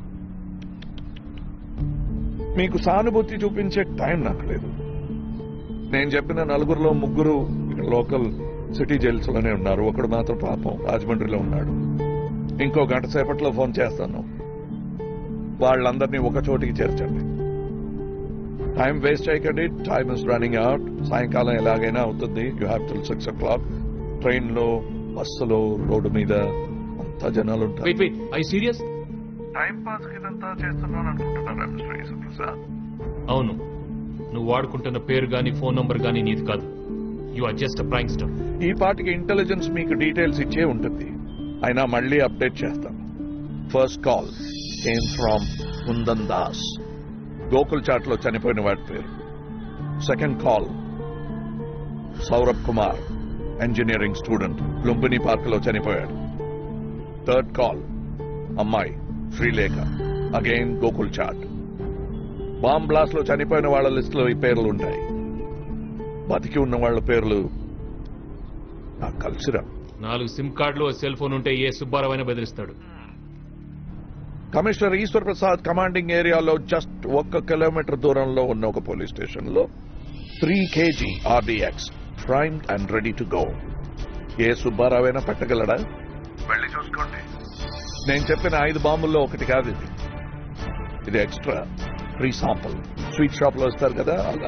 మీకు సానుభూతి చూపించే టైం నాకు లేదు నేను చెప్పిన నలుగురులో ముగ్గురు లోకల్ సిటీ జైల్స్ లోనే ఉన్నారు ఒకడు మాత్రం పాపం రాజమండ్రిలో ఉన్నాడు ఇంకో గంట సేపట్లో ఫోన్ చేస్తాను వాళ్ళందరినీ ఒక చోటికి చేర్చండి టైం వేస్ట్ చేయకండి టైం ఇస్ రన్నింగ్ అవుట్ సాయంకాలం ఎలాగైనా అవుతుంది you have till six o'clock train లో బస్సులో రోడ్డు మీద అంతా జనాలు ఉంటారు wait wait I serious time pass ఇదంతా చేస్తున్నాను అనుకుంటున్నారా మిస్టర్ యేసు ప్రసాద్ అవును నువ్వు వాడుకుంటున్న పేరు గాని ఫోన్ నంబర్ గాని నీది కాదు you are just prying star ఈ పాటికి ఇంటెలిజెన్స్ మీకు డీటెయిల్స్ ఇచ్చే ఉంటుంది అయినా మళ్ళీ అప్డేట్ చేస్తాను first call came from Kundan Das Gokul Chat లో చనిపోయిన వాడి పేరు second call Saurabh Kumar engineering student Lumbini park లో చనిపోయాడు థర్డ్ కాల్ అమ్మాయి Srilekha again Gokul Chat bomb blast లో చనిపోయిన వాళ్ళ లిస్ట్ లో ఈ పేర్లు ఉంటాయి బతికి ఉన్న వాళ్ళ పేర్లు నాకు కలిసిరా నాలుగు సిమ్ కార్డులు సెల్ ఫోన్ ఉంటే ఏ సుబ్బారావు అయినా బెదిరిస్తాడు కమిషనర్ ఈశ్వర్ ప్రసాద్ కమాండింగ్ ఏరియాలో జస్ట్ ఒక్క కిలోమీటర్ దూరంలో ఉన్న ఒక పోలీస్ స్టేషన్ లో three kg RDX prime and ready to go ఏ సుబ్బారావైనా పెట్టగలడా వెళ్ళి చూసుకోండి నేను చెప్పిన ఐదు బాంబుల్లో ఒకటి కాదు ఇది ఇది extra free sample sweet shop లో వస్తారు కదా అలా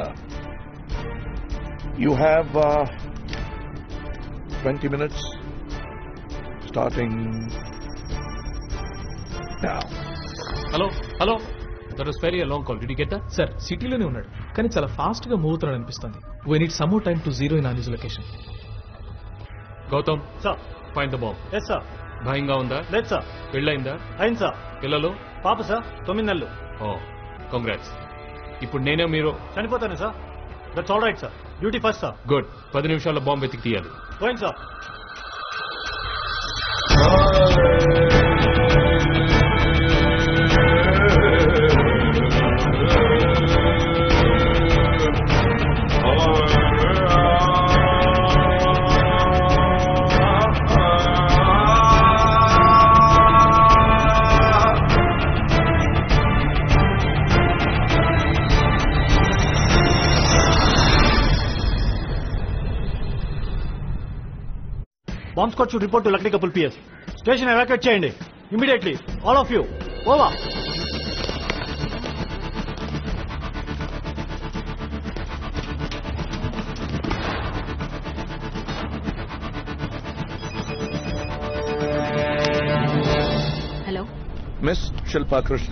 you have twenty minutes starting hello hello that was very long call did get that sir సిటీలోనే ఉన్నాడు కానీ చాలా ఫాస్ట్ గా మూవ్ అవుతున్నాడు అనిపిస్తుంది we need some time to zero in on location Gautam sir find the bomb yes sir భయంగా ఉందా లేదు సార్ పెళ్ళైందా అయింది సార్ పిల్లలు పాప సార్ తొమ్మిది నెలలు ఓ కంగ్రాట్స్ ఇప్పుడు నేనే మీరు చనిపోతాను sir that's all right sir duty first sir good పది నిమిషాల్లో బాంబు వెతికి తీయాలి పోయింది sir bomb squad should report to Lakdikapul PS station evacuate చేయండి ఇమీడియట్లీ ఆల్ ఆఫ్ యూ ఓవా హలో మిస్ శిల్పా కృష్ణ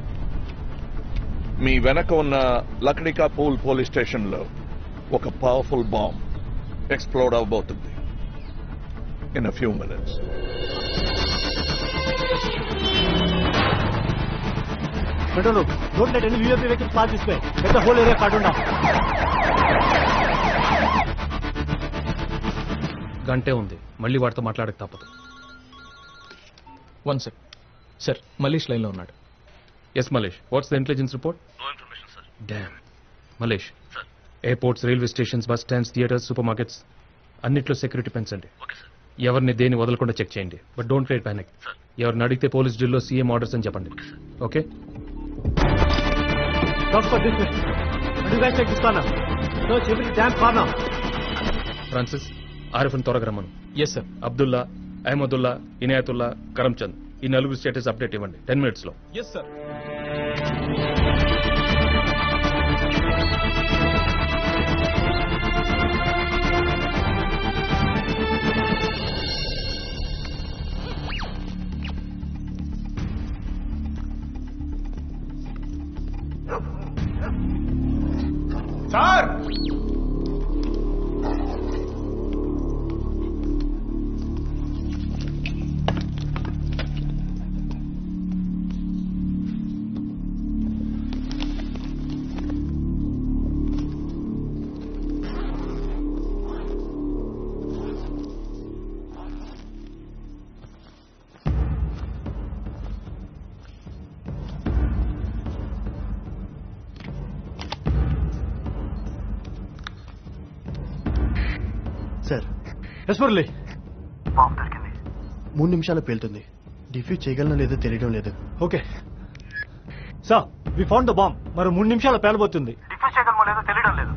మీ వెనక ఉన్న లక్డికా పూల్ పోలీస్ స్టేషన్ లో ఒక పవర్ఫుల్ బాంబ్ ఎక్స్ప్లోడ్ అవబోతుంది in a few minutes Control room, don't let any UAP vehicles pass this way. Get the whole area cordoned off. గంటే ఉంది మళ్ళీ వాడితో మాట్లాడక తప్పదు one sec sir Mallesh line లో ఉన్నాడు yes Mallesh what's the intelligence report damn Mallesh airports railway stations bus stands theatres supermarkets అన్నిట్లో security పెంచండి ఎవరిని దేని వదలకుండా చెక్ చేయండి బట్ డోంట్ క్రియేట్ ప్యానిక్ ఎవరిని అడిగితే పోలీస్ డ్రిల్లో సీఎం ఆర్డర్స్ అని చెప్పండి okay Talk for this way. And you guys take this corner. Search every damn corner. Francis ఆరిఫ్ని త్వరగా రమ్మను ఎస్ సార్ అబ్దుల్లా అహ్మదుల్లా ఇనాయతుల్లా కరమ్చంద్ ఈ నలుగురు స్టేటస్ అప్డేట్ ఇవ్వండి టెన్ మినిట్స్లో yes sir sir sir yes Murali bomb దొరికింది మూడు నిమిషాలు పేలుతుంది డిఫ్యూజ్ చేయగలనో లేదో తెలియడం లేదు okay sir we found the bomb మరో మూడు నిమిషాలు పేలబోతుంది డిఫ్యూజ్ చేయగలమో లేదో తెలియడం లేదు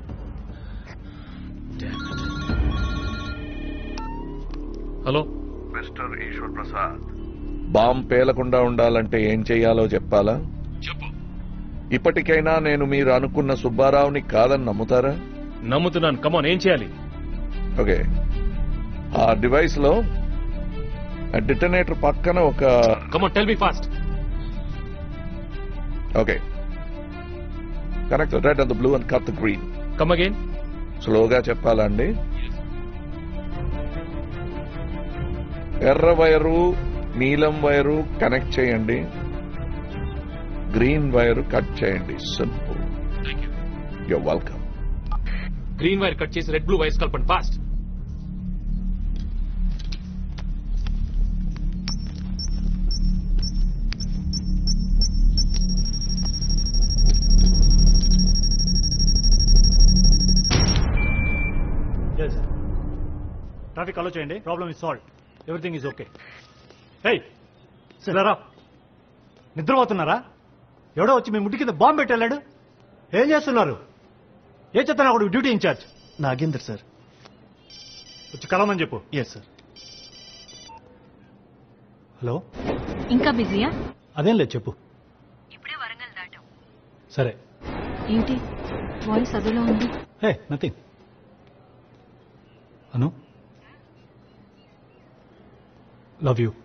hello mister Eshwar Prasad bomb పేలకుండా ఉండాలంటే ఏం చెయ్యాలో చెప్పాలా చెప్పు ఇప్పటికైనా నేను మీరు అనుకున్న సుబ్బారావుని కాదని నమ్ముతారా నమ్ముతున్నాను కమాన్ ఏం చేయాలి ఓకే ఆ డివైస్ లో డిటనేటర్ పక్కన ఒక come on tell me fast okay connect red and blue and cut the green come again స్లోగా చెప్పాలా అండి ఎర్ర వైరు నీలం వైరు కనెక్ట్ చేయండి గ్రీన్ వైరు కట్ చేయండి simple you welcome green wire cut చేసి రెడ్ బ్లూ వైర్స్ కలపండి ఫాస్ట్ ఎస్ ట్రాఫిక్ అలో చేయండి problem is solve everything is okay hey సరేరా నిద్రపోతున్నారా ఎవడో వచ్చి మీ ముట్టి కింద బాంబు పెట్టి వెళ్ళాడు ఏం చేస్తున్నారు ఏ చెప్తాను అక్కడ డ్యూటీ ఇన్ఛార్జ్ నాగేందర్ సార్ వచ్చి కలవమని చెప్పు ఎస్ సార్ హలో ఇంకా బిజీయా అదేం లేదు చెప్పు ఇప్పుడే వరంగల్ దాటాం సరే ఏంటి వాయిస్ అదోలా ఉంది hey nothing Anu love you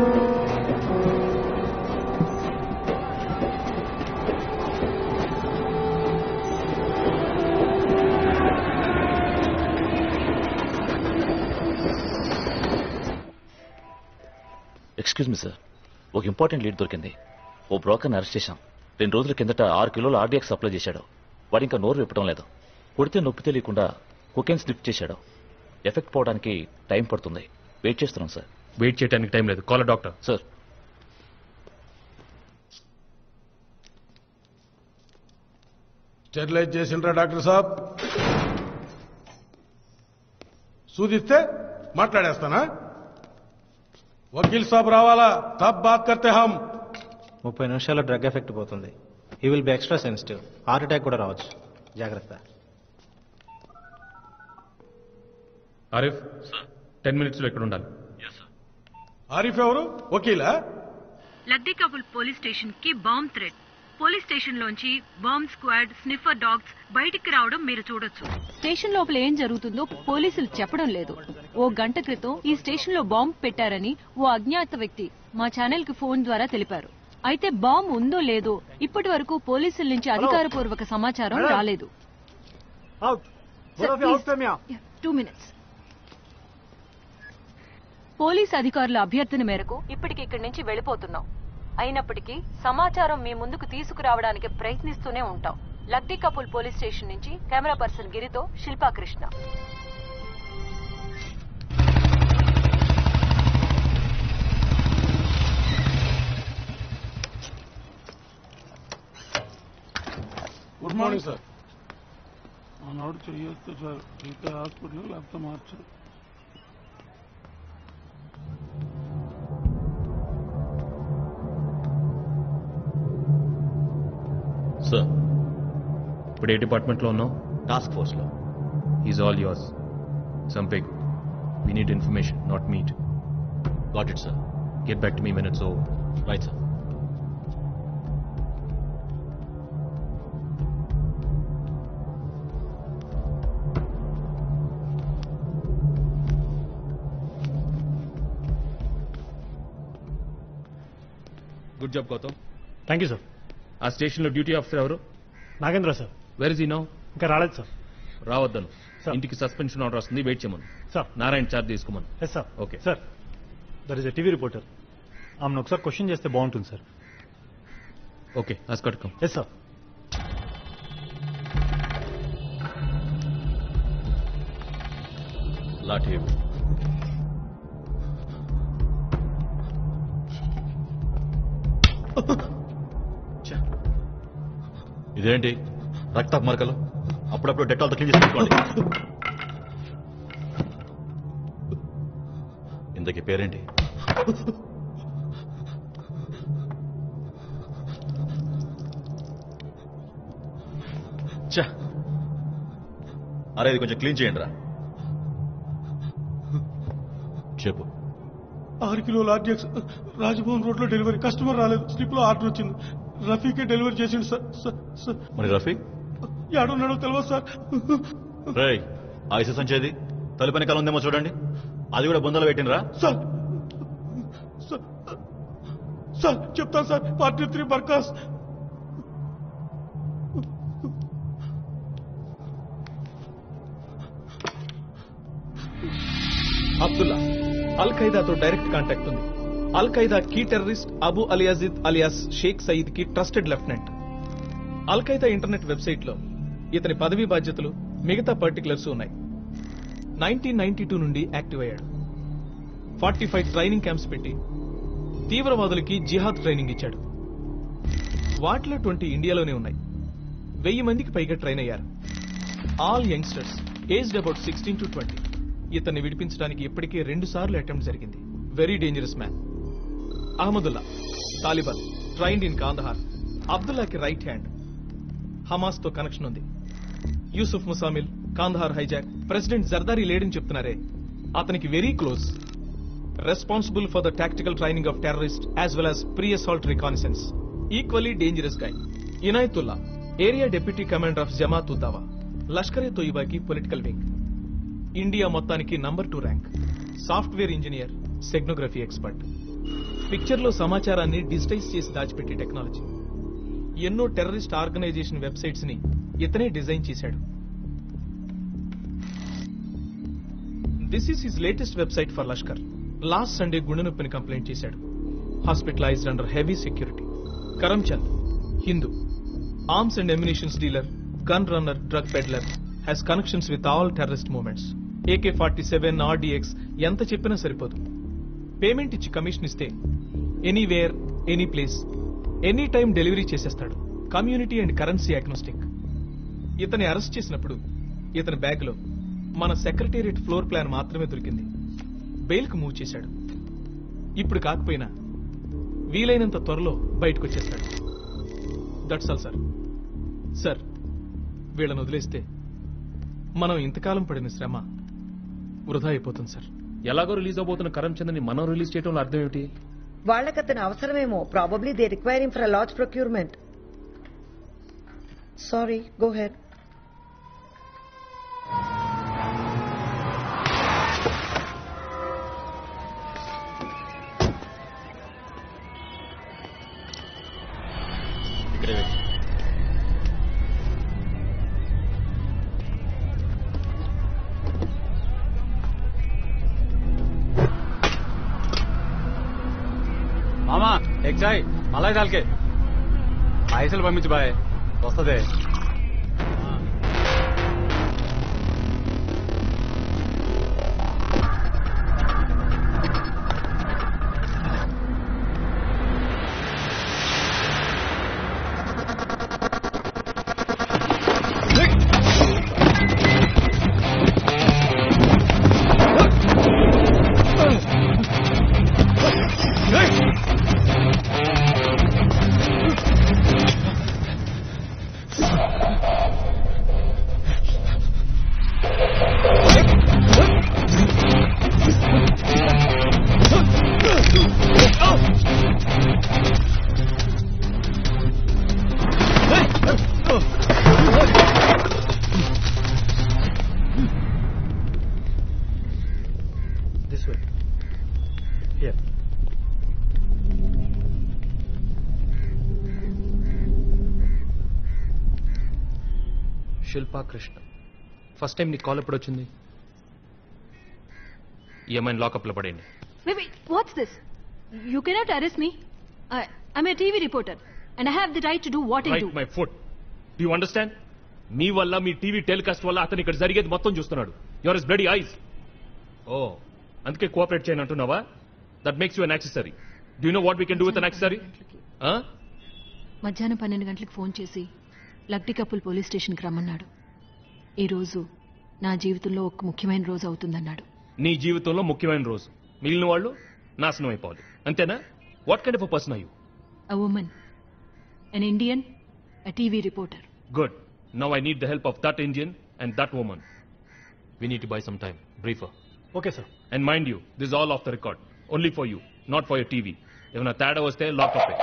excuse me sir ఒక ఇంపార్టెంట్ లీడ్ దొరికింది ఓ బ్రోకర్ని అరెస్ట్ చేశాం రెండు రోజుల కిందట ఆరు కిలోలు ఆర్డీఎక్స్ సప్లై చేశాడు వాడు ఇంకా నోరు విప్పడం లేదు కొడితే నొప్పి తెలియకుండా కుకెన్ స్లిప్ చేశాడు ఎఫెక్ట్ పోవడానికి టైం పడుతుంది వెయిట్ చేస్తున్నాం సార్ వెయిట్ చేయడానికి టైం లేదు కాల్ డాక్టర్ సార్ స్టెరిలైజ్ చేసిండ్రా డాక్టర్ సాబ్ సూదిస్తే మాట్లాడేస్తానా వకీల్ సాబ్ రావాలా తబ్ బాత్ కర్తే హమ్ ముప్పై నిమిషాల్లో డ్రగ్ ఎఫెక్ట్ పోతుంది ఈ will be extra sensitive heart attack కూడా రావచ్చు జాగ్రత్త ఆరిఫ్ టెన్ మినిట్స్లో ఎక్కడ ఉండాలి ఆరిఫ్ ఎవరు వకీలా లగ్దికబుల్ పోలీస్ స్టేషన్ కి బాంబ్ థ్రెట్ పోలీస్ స్టేషన్ లోంచి బాంబ్ స్క్వాడ్ స్నిఫర్ డాగ్స్ బయటికి రావడం మీరు చూడొచ్చు స్టేషన్ లోపల ఏం జరుగుతుందో పోలీసులు చెప్పడం లేదు ఓ గంట క్రితం ఈ స్టేషన్ లో బాంబ్ పెట్టారని ఓ అజ్ఞాత వ్యక్తి మా ఛానల్ కి ఫోన్ ద్వారా తెలిపారు అయితే బాంబ్ ఉందో లేదో ఇప్పటి వరకు పోలీసుల నుంచి అధికారపూర్వక సమాచారం Madam. రాలేదు out Both of you out from here. Two minutes police అధికారుల అభ్యర్థన మేరకు ఇప్పటికి ఇక్కడి నుంచి వెళ్ళిపోతున్నాం అయినప్పటికీ సమాచారం మీ ముందుకు తీసుకురావడానికి ప్రయత్నిస్తూనే ఉంటాం లక్డీ కపుల్ పోలీస్ స్టేషన్ నుంచి కెమెరా పర్సన్ గిరితో Shilpa Krishna good morning sir ఆనాడు చెయ్యొస్తే సార్ అయితే హాస్పిటల్ లేకపోతే మార్చరు సార్ ఇప్పుడు ఏ డిపార్ట్మెంట్లో ఉన్నావు టాస్క్ ఫోర్స్లో ఈజ్ ఆల్ యోర్స్ సంపిక్ we need information not meet got it sir get back to me minutes over right sir good job Gautam thank you sir ఆ స్టేషన్లో డ్యూటీ ఆఫీసర్ ఎవరు Nagendra sir where is he now ఇంకా రాలేదు sir రావద్దను ఇంటికి suspension order వస్తుంది wait చేయమను sir Narayana charge తీసుకోమను yes sir okay sir there is a TV reporter ఆమెను ఒకసారి క్వశ్చన్ చేస్తే బాగుంటుంది సార్ ఓకే ఆస్కట్కం ఎస్ సార్ లాఠీ ఇవ్వు. ఇదేంటి రక్త మరకలు అప్పుడప్పుడు డెటాల్తో క్లీన్ చేసుకోండి ఇంతకీ పేరేంటి ఛ! అరే ఇది కొంచెం క్లీన్ చేయండి రా చెప్పు ఆరు కిలోల ఆర్డిఎక్స్ రాజభవన్ రోడ్ లో డెలివరీ కస్టమర్ రాలేదు స్లిప్ లో ఆర్డర్ వచ్చింది రఫీకే డెలివరీ చేసిండు సార్ సార్ సార్ మరి రఫీక్ ఏడున్నాడో తెలియదు సార్ రేయ్ ఐసు సంచేది తలుపని కాలం ఉందేమో చూడండి అది కూడా బొందలో పెట్టినరా సార్ సార్ సార్ చెప్తాను sir party three Barkas Abdullah Al ఖైదాతో డైరెక్ట్ కాంటాక్ట్ ఉంది అల్ ఖైదా కీ టెర్రరిస్ట్ అబు అలియాజిద్ అలియాస్ షేక్ సయీద్ కి trusted lieutenant Al Qaeda internet website లో ఇతని పదవీ బాధ్యతలు మిగతా పర్టికులర్స్ ఉన్నాయి నైన్టీన్ నైన్టీ టూ నుండి యాక్టివ్ అయ్యాడు ఫార్టీ ఫైవ్ ట్రైనింగ్ క్యాంప్స్ పెట్టి తీవ్రవాదులకి జిహాద్ ట్రైనింగ్ ఇచ్చాడు వాటిలో ట్వంటీ ఇండియాలోనే ఉన్నాయి వెయ్యి మందికి పైగా ట్రైన్ అయ్యారు all youngsters aged about sixteen to twenty ఇతన్ని విడిపించడానికి ఇప్పటికే రెండు సార్లు అటెంప్ట్ జరిగింది very dangerous man Ahmadullah Taliban trained in Kandahar అబ్దుల్లాకి రైట్ హ్యాండ్ హమాస్ తో కనెక్షన్ ఉంది Yusuf Muzammil Kandahar hijack president Zardari లేడని చెప్తున్నారే అతనికి very close responsible for the tactical training of terrorist as well as pre assault reconnaissance equally dangerous guy Inayatullah area deputy commander of Jamaat Uddawa Lashkar తోయిబాకి political wing India మొత్తానికి number two rank software engineer steganography expert పిక్చర్లో సమాచారాన్ని digitise చేసి దాచిపెట్టే technology ఎన్నో terrorist organisation websites ని ఇతనే design చేశాడు this is his latest website for Lashkar last Sunday గుండె నొప్పిని కంప్లైంట్ చేశాడు hospitalised under heavy security Karamchand Hindu arms and ammunitions dealer gun runner drug peddler has connections with all terrorist movements AK forty seven RDX ఎంత చెప్పినా సరిపోదు payment ఇచ్చి commission ఇస్తే anywhere any place any time delivery చేసేస్తాడు community and currency agnostic ఇతని arrest చేసినప్పుడు ఇతని బ్యాగ్లో మన సెక్రటేరియట్ ఫ్లోర్ ప్లాన్ మాత్రమే దొరికింది బెయిల్కు మూవ్ చేశాడు ఇప్పుడు కాకపోయినా వీలైనంత త్వరలో బయటకు వచ్చేస్తాడు దట్స్ ఆల్ సార్ సార్ వీళ్ళని వదిలేస్తే మనం ఇంతకాలం పడిన శ్రమ వృధా అయిపోతుంది సార్ ఎలాగో రిలీజ్ అవబోతున్న కరమ్చంద్ని మనం రిలీజ్ చేయడంలో అర్థం ఏమిటి వాళ్ళకి అతని అవసరమేమో probably they require for a large procurement sorry go head ఇక్కడే వెయిట్. మామా ఎగ్ చాయ్ మలాయ్ దాల్కే పైసలు పంపించు బాయ్ వస్తుంది This way. Here. Shilpa Krishna first time నీ కాల్ ఎప్పుడు వచ్చింది ఏమైనా లాకప్లో పడేయండి Wait, wait, what's this? You cannot arrest me. I, I'm a TV reporter, and I have the right to do what I right do. My foot you understand మీ వల్ల మీ TV telecast వల్ల అతను ఇక్కడ జరిగేది మొత్తం చూస్తున్నాడు your is bloody eyes oh అందుకే కోఆపరేట్ చేయని అంటున్నావా that makes you an accessory do know what we can do with an accessory మధ్యాహ్నం పన్నెండు గంటలకు ఫోన్ చేసి లక్టికప్పుల్ పోలీస్ స్టేషన్కి రమ్మన్నాడు ఈ రోజు నా జీవితంలో ఒక ముఖ్యమైన రోజు అవుతుందన్నాడు నీ జీవితంలో ముఖ్యమైన రోజు మిగిలిన వాళ్ళు నాశనం అయిపోవాలి అంతేనా what kind of a person are you a woman an Indian a TV reporter good now I need the help of that Indian and that woman we need to buy some time brief her okay sir and mind you this all off the record only for you not for your TV ఏమైనా తేడా వస్తే lock up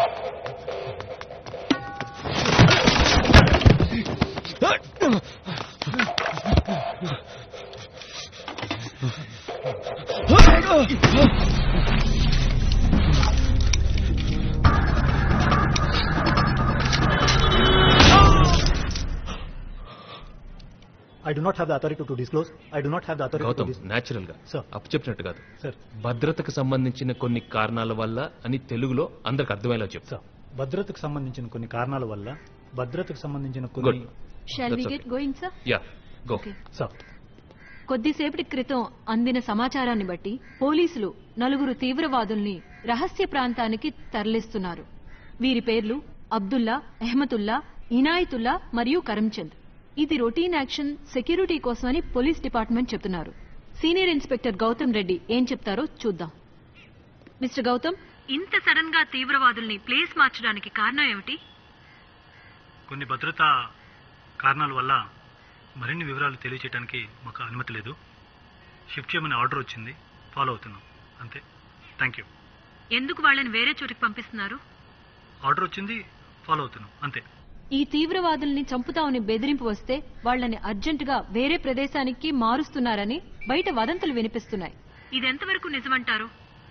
I do not have the authority to disclose. I do not have the authority to Gautam disclose. Natural గా అప్పు చెప్పినట్టు కాదు sir భద్రతకు సంబంధించిన కొన్ని కారణాల వల్ల అని తెలుగులో అందరికి అర్థమయ్యేలా చెప్పు భద్రతకు సంబంధించిన కొన్ని కారణాల వల్ల భద్రతకు సంబంధించిన కొన్ని good shall we That's get going sir yeah go sir కొద్దిసేపటి క్రితం అందిన సమాచారాన్ని బట్టి పోలీసులు నలుగురు తీవ్రవాదుల్ని రహస్య ప్రాంతానికి తరలిస్తున్నారు వీరి పేర్లు అబ్దుల్లా అహ్మతుల్లా ఇనాయతుల్లా మరియు కరంచంద్ ఇది రొటీన్ యాక్షన్ సెక్యూరిటీ కోసమని పోలీస్ డిపార్ట్మెంట్ చెప్తున్నారు సీనియర్ ఇన్స్పెక్టర్ గౌతమ్ రెడ్డి ఏం చెప్తారో చూద్దాం మిస్టర్ గౌతమ్ ఇంత సడన్ గా తీవ్రవాదుల్ని ప్లేస్ మార్చడానికి కారణం ఏమిటి కొన్ని భద్రతా కారణాల వల్ల మరిన్ని వివరాలు తెలియచేయడానికి మాకు అనుమతి లేదు షిఫ్ట్ చేయమని ఆర్డర్ వచ్చింది ఫాలో అవుతున్నాం అంతే థ్యాంక్ యూ ఎందుకు వాళ్ళని వేరే చోటికి పంపిస్తున్నారు ఆర్డర్ వచ్చింది ఫాలో అవుతున్నాం అంతే ఈ తీవ్రవాదుల్ని చంపుతామని బెదిరింపు వస్తే వాళ్ళని అర్జెంటుగా వేరే ప్రదేశానికి మారుస్తున్నారని బయట వదంతులు వినిపిస్తున్నాయి ఇదెంతవరకు నిజమంటారు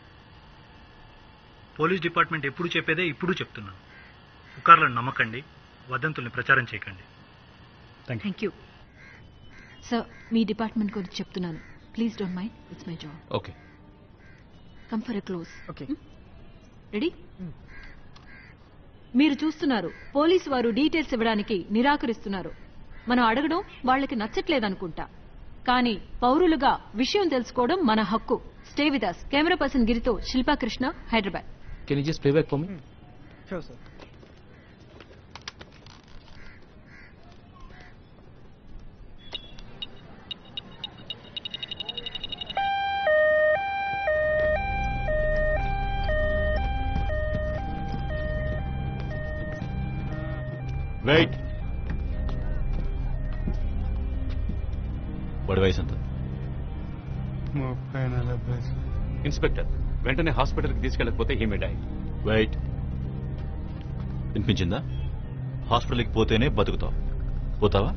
పోలీస్ డిపార్ట్మెంట్ ఎప్పుడు చెప్పేదే ఇప్పుడు చెప్తున్నాను పుకార్లను నమ్మకండి వదంతుల్ని ప్రచారం చేయకండి థ్యాంక్ యూ సార్ మీ డిపార్ట్మెంట్ గురించి చెప్తున్నాను please don't mind it's my job okay come for a close okay ready మీరు చూస్తున్నారు పోలీసు వారు డీటెయిల్స్ ఇవ్వడానికి నిరాకరిస్తున్నారు మనం అడగడం వాళ్ళకి నచ్చట్లేదనుకుంటా కానీ పౌరులుగా విషయం తెలుసుకోవడం మన హక్కు stay with us camera person గిరితో Shilpa Krishna Hyderabad can you just play back for me wait వాడి వయసు ఎంత ముప్పై నలభై ఇన్స్పెక్టర్ వెంటనే హాస్పిటల్కి తీసుకెళ్ళకపోతే హీమే డై వెయిట్ వినిపించిందా హాస్పిటల్కి పోతేనే బతుకుతావు పోతావా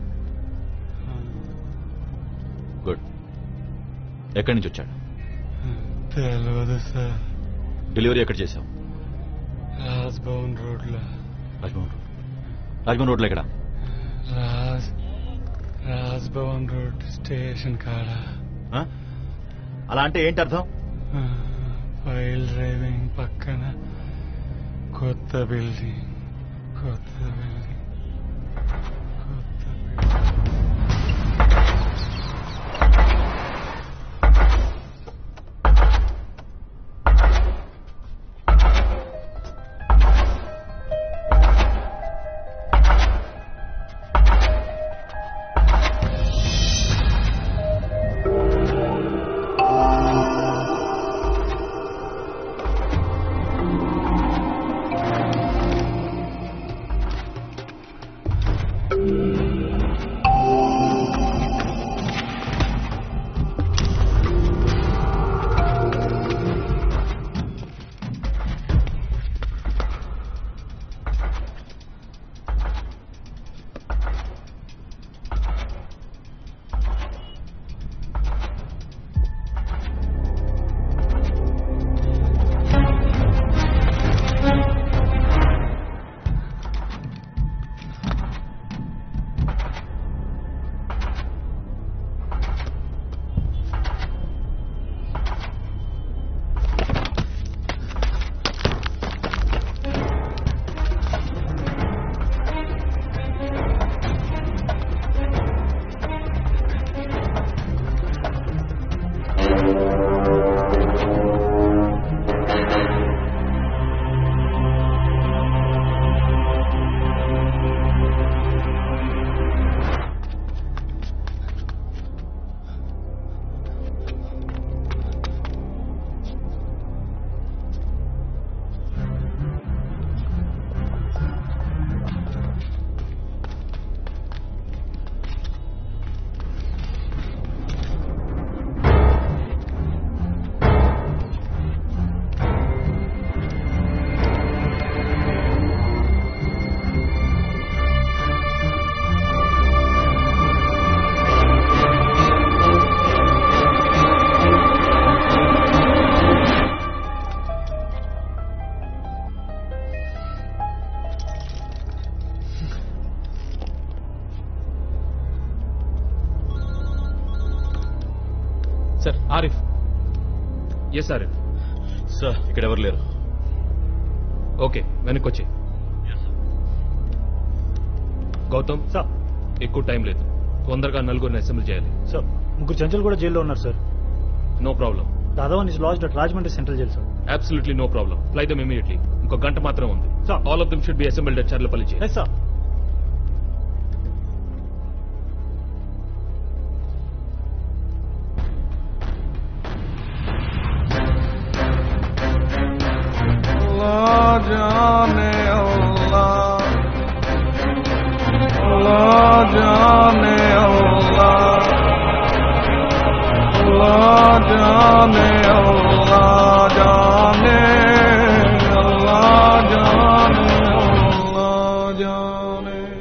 గుడ్ ఎక్కడి నుంచి వచ్చాడు తెలియదు సార్ డెలివరీ ఎక్కడ చేసావు రాజ్భవన్ రోడ్లో రాజ్భవన్ రోడ్ రాజ్భవన్ రోడ్లో ఎక్కడ రాజ్ రాజ్భవన్ రోడ్ స్టేషన్ కాడ ఆ? అలా అంటే ఏంటి అర్థం ఫైల్ డ్రైవింగ్ పక్కన కొత్త బిల్డింగ్ కొత్త బిల్డింగ్ కొత్త sir Arif yes Arif sir ఇక్కడ ఎవరు లేరు ఓకే వెనక్కి వచ్చి గౌతమ్ సార్ ఎక్కువ టైం లేదు తొందరగా నలుగురిని అసెంబ్లీ చేయాలి సార్ ముగ్గురు చెంచలు కూడా జైల్లో ఉన్నారు sir no problem the other one is lost at Rajahmundry central jail sir absolutely no problem fly them immediately ఇంకో గంట మాత్రం ఉంది all of them should be assembled at Cherlapally jail sir Allah जाने अल्लाह अल्लाह जाने अल्लाह अल्लाह जाने अल्लाह जाने अल्लाह जाने अल्लाह जाने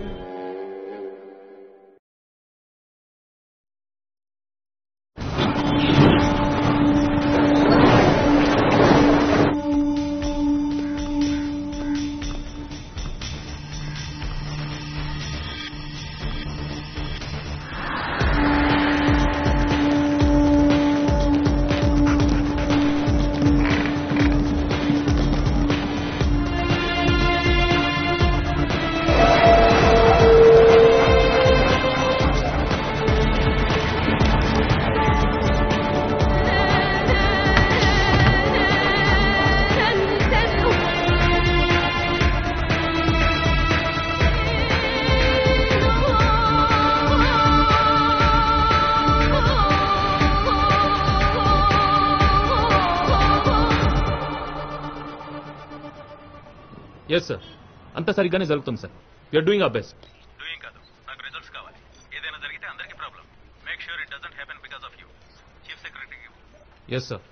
ఎస్ సార్ అంతా సరిగ్గానే జరుగుతుంది sir you're doing a best doing కాదు నాకు రిజల్ట్స్ కావాలి ఏదైనా జరిగితే అందరికీ problem make sure it doesn't happen because of you chief secretary yes sir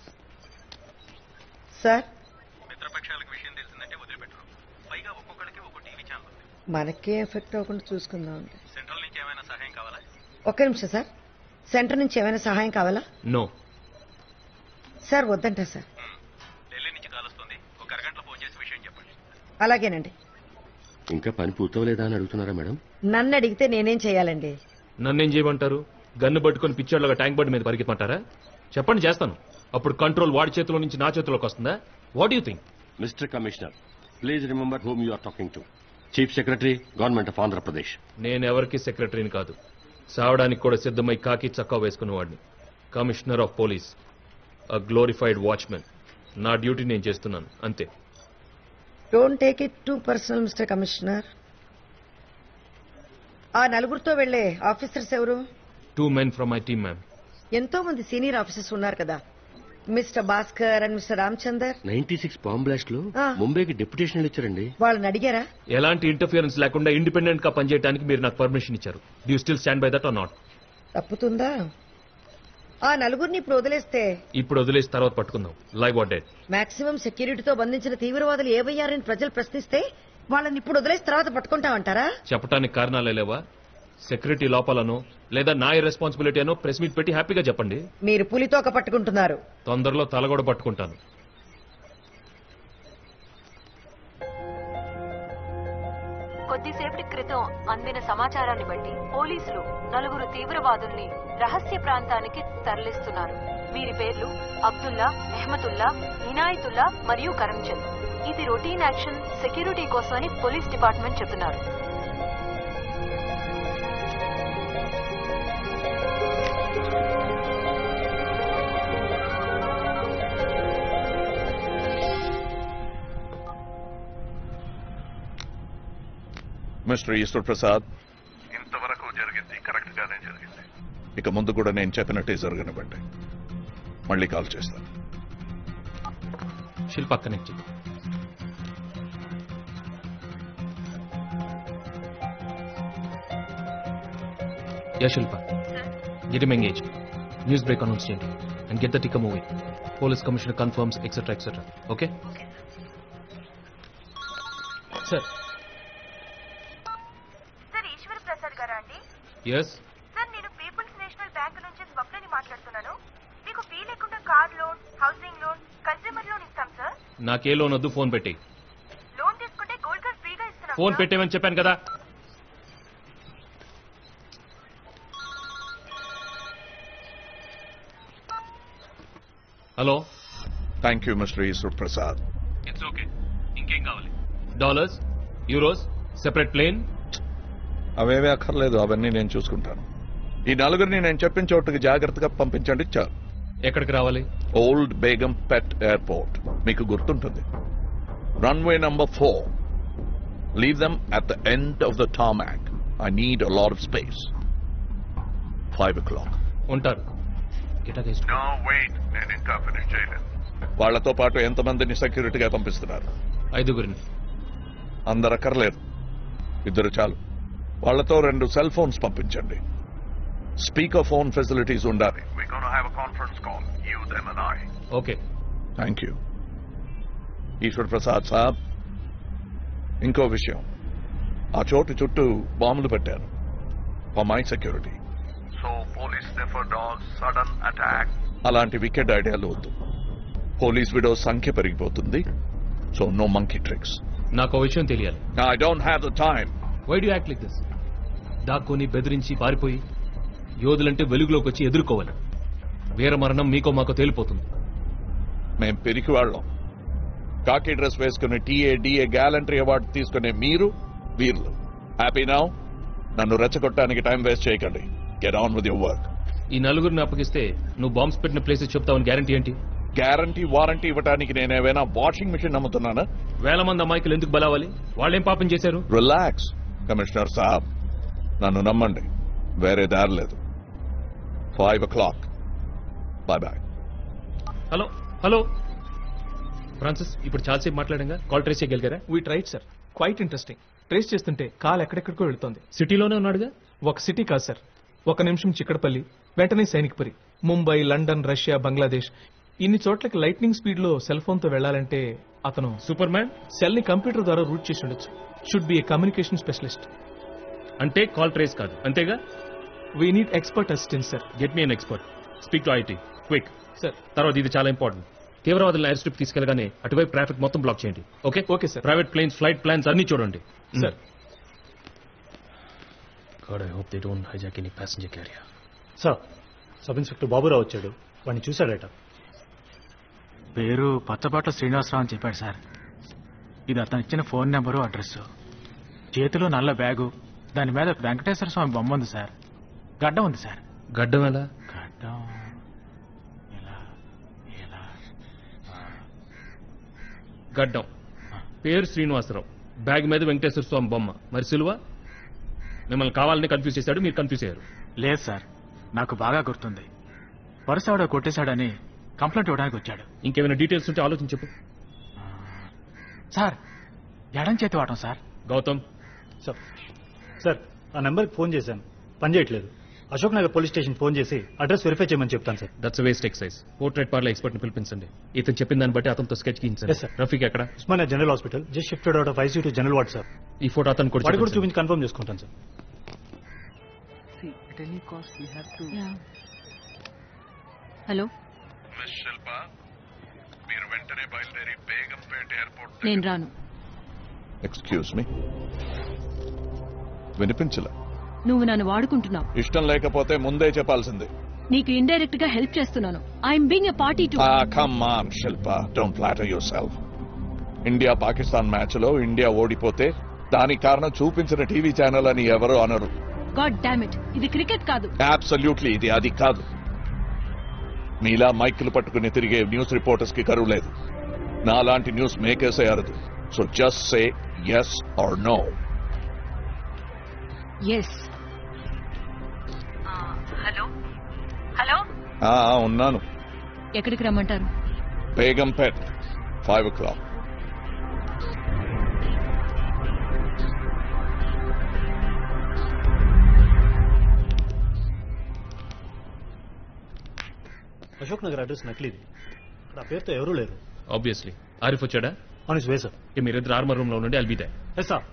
sir మిత్రపక్షాలకు విషయం తెలిసిందంటే వదిలిపెట్టరు పైగా ఒక్కొక్కడికి ఒక్కో టీవీ ఛానల్ ఉంది మనకే ఎఫెక్ట్ అవ్వకుండా చూసుకుందాం సెంట్రల్ నుంచి ఏమైనా సహాయం కావాలా ఒక్క నిమిషం సార్ సెంటర్ నుంచి ఏమైనా సహాయం కావాలా నో సార్ వద్దంటా సార్ ఢిల్లీ నుంచి కాల్ వస్తుంది ఒక అరగంటలో ఫోన్ చేసి విషయం చెప్పండి అలాగేనండి ఇంకా పని పూర్తవలేదా అని అడుగుతున్నారా మేడం నన్ను అడిగితే నేనేం చేయాలండి నన్నేం చేయమంటారు గన్ను పట్టుకొని పిచ్చాడులాగా ట్యాంక్ బండ్ మీద పరిగెత్తమంటారా చెప్పండి చేస్తాను అప్పుడు కంట్రోల్ వాడి చేతిలో నుంచి నా చేతిలోకి వస్తుందా what you think mister commissioner please remember whom you are talking to chief secretary government of Andhra Pradesh నేను ఎవరికి సెక్రటరీని కాదు సావడానికి కూడా సిద్ధమై కాకి చక్కా వేసుకునేవాడిని commissioner of police a glorified watchman నా డ్యూటీ నేను చేస్తున్నాను అంతే don't take it to personal mister commissioner ఆ నలుగురితో వెళ్లే ఆఫీసర్స్ ఎవరు two men from my team ma'am ఎంతో మంది సీనియర్ ఆఫీసర్స్ ఉన్నారు కదా mister Bhaskar and mister Ramachandar ninety six bomb blast లో ఆ. ముంబైకి డెప్యుటేషన్ ఇచ్చారండి వాళ్ళని అడిగారా ఎలాంటి ఇంటర్ఫియరెన్స్ లేకుండా ఇండిపెండెంట్ గా పనిచేయడానికి మీరు నాకు పర్మిషన్ ఇచ్చారు do still stand by that or not తప్పుతుందా ఆ నలుగురిని ఇప్పుడు వదిలేస్తే ఇప్పుడు వదిలేసి తర్వాత పట్టుకుందాం లైవ్ వాట్ డెడ్ మాక్సిమం సెక్యూరిటీతో బంధించిన తీవ్రవాదులు ఏవయ్యారని ప్రజలు ప్రశ్నిస్తే వాళ్ళని ఇప్పుడు వదిలేసి తర్వాత పట్టుకుంటామంటారా చెప్పడానికి కారణాలే లేవా సెక్యూరిటీ లోపాలనో లేదా నా రెస్పాన్సిబిలిటీ అనో ప్రెస్ మీట్ పెట్టి హ్యాపీగా చెప్పండి మీరు పులితోక పట్టుకుంటున్నారు తొందరలో తల కూడా పట్టుకుంటాను కొద్దిసేపటి క్రితం అందిన సమాచారాన్ని బట్టి పోలీసులు నలుగురు తీవ్రవాదుల్ని రహస్య ప్రాంతానికి తరలిస్తున్నారు వీరి పేర్లు అబ్దుల్లా ఎహ్మతుల్లా ఇనాయతుల్లా మరియు కరంచంద్ ఇది రొటీన్ యాక్షన్ సెక్యూరిటీ కోసమని పోలీస్ డిపార్ట్మెంట్ చెబుతున్నారు మిస్టర్ ఈశ్వర్ ప్రసాద్ ఇంతవరకు జరిగింది కరెక్ట్ గానే జరిగింది ఇక ముందు కూడా నేను చెప్పినట్టే జరగనివ్వండి మళ్ళీ కాల్ చేస్తాను శిల్ప కనెక్ట్ చేయి. Yeah Shilpa get him engage news break announce చేయండి and get the ticker moving police commissioner confirms etcetera etcetera okay sir sir Eshwar Prasad గారా అండి ఎస్ సార్ నేను పీపుల్స్ నేషనల్ బ్యాంక్ నుంచి స్వప్నని మాట్లాడుతున్నాను మీకు ఫీ లేకుండా car loan housing loan consumer loan ఇస్తాం సార్ నాకే లోన్ వద్దు ఫోన్ పెట్టి లోన్ తీసుకుంటే గోల్డ్ కార్డ్ ఫ్రీగా ఇస్తున్నాం ఫోన్ సార్. పెట్టేమని చెప్పాను కదా hello thank you mister Eshwar Prasad it's okay ఇంకేం కావాలి డాలర్స్ యూరోస్ సెపరేట్ ప్లేన్ అవేవే అక్కర్లేదు అవన్నీ నేను చూసుకుంటాను ఈ నలుగురిని నేను చెప్పిన చోటుకి జాగ్రత్తగా పంపించండి చాలు ఎక్కడికి రావాలి ఓల్డ్ బేగం పెట్ ఎయిర్పోర్ట్ మీకు గుర్తుంటుంది runway number four leave them at the end of the tarmac I need a lot of space five o'clock ఉంటారు వెయిట్ నేను ఇంకా ఫినిష్ చేయలేదు వాళ్లతో పాటు ఎంతమందిని సెక్యూరిటీగా పంపిస్తున్నారు ఐదుగురిని అందరు అక్కర్లేదు ఇద్దరు చాలు వాళ్లతో రెండు సెల్ ఫోన్స్ పంపించండి స్పీకర్ ఫోన్ ఫెసిలిటీస్ ఉండాలి conference call you them and I okay thank you Eshwar Prasad saab ఇంకో విషయం ఆ చోటు చుట్టూ బాంబులు పెట్టారు for my security so police sniffer dogs sudden attack అలాంటి వికెట్ ఐడియాలు వద్దు పోలీస్ విడో సంఖ్య పెరిగిపోతుంది సో నో మంకీ ట్రిక్స్ నాకు విషయం తెలియాలి I don't have the time why do act like this దాక్కుని బెదిరించి పారిపోయి యోధులంటే వెలుగులోకి వచ్చి ఎదుర్కోవాలి వీర మరణం మీకో మాకో తేలిపోతుంది మేం పెరికి వాళ్ళం కాకి డ్రెస్ వేసుకుని టీఏ డిఏ గ్యాలంటరీ అవార్డు తీసుకునే మీరు వీర్లు హ్యాపీ నౌ నన్ను రెచ్చగొట్టడానికి టైం వేస్ట్ చేయకండి get on with your work ఈ నలుగురిని అప్పగిస్తే నువ్వు బాంబ్స్ పెట్టిన ప్లేసెస్ చెప్తావని గ్యారంటీ ఏంటి గ్యారంటీ వారంటీ ఇవ్వడానికి నేనేమైనా వాషింగ్ మిషన్ నమ్ముతున్నానా వేల మంది అమాయకులు ఎందుకు బలవాలి వాళ్ళేం పాపం చేశారు రిలాక్స్ కమిషనర్ సాబ్ నన్ను నమ్మండి వేరే దారి లేదు five o'clock bye bye hello hello Francis ఇప్పుడు చాలాసేపు మాట్లాడంగా కాల్ ట్రేస్ చేయగలిగారా we tried sir quite interesting trace చేస్తుంటే కాల్ ఎక్కడెక్కడికో వెళ్తోంది సిటీలోనే ఉన్నాడుగా ఒక సిటీ కాదు సార్ ఒక నిమిషం చిక్కడపల్లి వెంటనే సైనిక్పురి ముంబై లండన్ రష్యా బంగ్లాదేశ్ ఇన్ని చోట్లకి లైట్నింగ్ స్పీడ్ లో సెల్ ఫోన్ తో వెళ్లాలంటే అతను సూపర్ మ్యాన్ సెల్ ని కంప్యూటర్ ద్వారా రూట్ చేసి ఉండొచ్చు should be a communication specialist అంటే కాల్ ట్రేస్ కాదు అంతేగా we need expert assistant sir get me an expert speak to IT quick sir తర్వాత ఇది చాలా ఇంపార్టెంట్ తీవ్రవాదులను ఎయిర్ స్ట్రిప్ తీసుకెళ్ళగానే అటువైపు ట్రాఫిక్ మొత్తం బ్లాక్ చేయండి okay okay sir private planes flight plans అన్ని చూడండి sir god I hope they don't hijack any passenger carrier sir sub inspector Baburao వచ్చాడు వాడిని చూశాడట పేరు పచ్చబాట్ల శ్రీనివాసరావు అని చెప్పాడు సార్ ఇది అతను ఇచ్చిన ఫోన్ నెంబరు అడ్రస్ చేతిలో నల్ల బ్యాగు దాని మీద వెంకటేశ్వర స్వామి బొమ్మ ఉంది సార్ గడ్డ ఉంది సార్ గడ్డం ఎలా గడ్డం గడ్డం పేరు శ్రీనివాసరావు బ్యాగ్ మీద వెంకటేశ్వర స్వామి బొమ్మ మరి సిలువ మిమ్మల్ని కావాలని కన్ఫ్యూజ్ చేశాడు మీరు కన్ఫ్యూజ్ అయ్యారు లేదు సార్ నాకు బాగా గుర్తుంది పర్సు ఆవిడ కొట్టేశాడని కంప్లైంట్ ఇవ్వడానికి వచ్చాడు ఇంకేమైనా డీటెయిల్స్ ఉంటే ఆలోచించి చెప్పు సార్ ఎడం చేతి వాటం సార్ గౌతమ్ సార్ సార్ ఆ నెంబర్కి ఫోన్ చేశాను పని చేయట్లేదు Ashok Nagar police station phone చేసి అడ్రస్ వెరిఫై చేయమని చెప్తాను sir that's waste excise portrait parlour expert ని పిలిపించండి ఇతను చెప్పిన దాన్ని బట్టి అతనితో స్కెచ్ Yes, గీయించండి sir. రఫీక్ ఎక్కడ Osmania general hospital just shifted out of IC to general ward sir ఈ ఫోటో అతను కూడా వాడి కూడా చూపించండి. చూపించి కన్ఫర్మ్ చేసుకుంటాను సార్ హలో మిస్ శిల్ప మీరు వెంటనే బయలుదేరి బేగంపేట ఎయిర్పోర్ట్ నేను రాను ఎక్స్క్యూజ్ మీ వినిపించలే నువ్వు నన్ను వాడుకుంటున్నావు ఇష్టం లేకపోతే ముందే చెప్పాల్సింది నీకు ఇండైరెక్ట్ గా హెల్ప్ చేస్తున్నాను I'm being a party to come on Shilpa don't flatter yourself India Pakistan match లో ఇండియా ఓడిపోతే దానికి కారణం చూపించిన టీవీ ఛానల్ అని ఎవరు అనరు గాడ్ డామ్ ఇట్ ఇది క్రికెట్ కాదు అబ్సల్యూట్లీ ఇది అది కాదు మీలా మైకులు పట్టుకుని తిరిగే న్యూస్ రిపోర్టర్స్ కి కరువు లేదు నాలాంటి న్యూస్ మేకర్సే అరదు so just say yes or no yes hello hello ఉన్నాను ఎక్కడికి రమ్మంటారు Begumpet five o'clock Ashok Nagar address నకిలీది ఇక్కడ ఆ పేరుతో ఎవరూ లేరు ఆబ్వియస్లీ ఆరిఫ్ వచ్చాడా ఆన్ ఇస్ వే సార్ మీరిద్దరు ఆర్మర్ రూమ్ లో ఉండండి అల్బిదే yes sir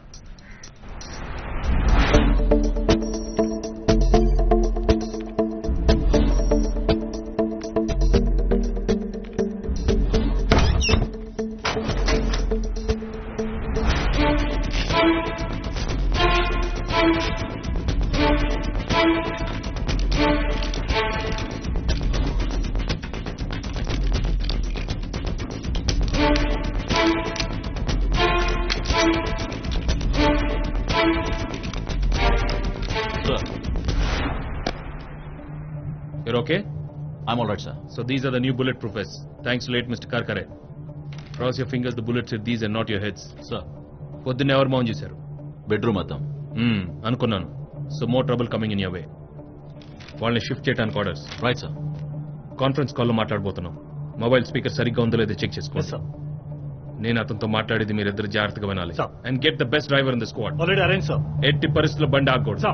You're okay? I'm all right, sir. So these are the new bulletproof vests. Thanks to late Mr. Karkare. Cross your fingers, the bullets hit these and not your heads. Sir. పొద్దున్న ఎవరు మౌన్ చేశారు bedroom అద్దాం మ్మ్, అనుకున్నాను so more trouble coming in way వాళ్ళని shift చేయడానికి orders right sir conference కాల్లో మాట్లాడబోతున్నాం మొబైల్ స్పీకర్ సరిగ్గా ఉందో లేదో చెక్ చేసుకోండి నేను అతనితో మాట్లాడేది మీరిద్దరు జాగ్రత్తగా వినాలి and get the best driver in the squad already arrange sir ఎట్టి పరిస్థితుల్లో బండి ఆగకూడదు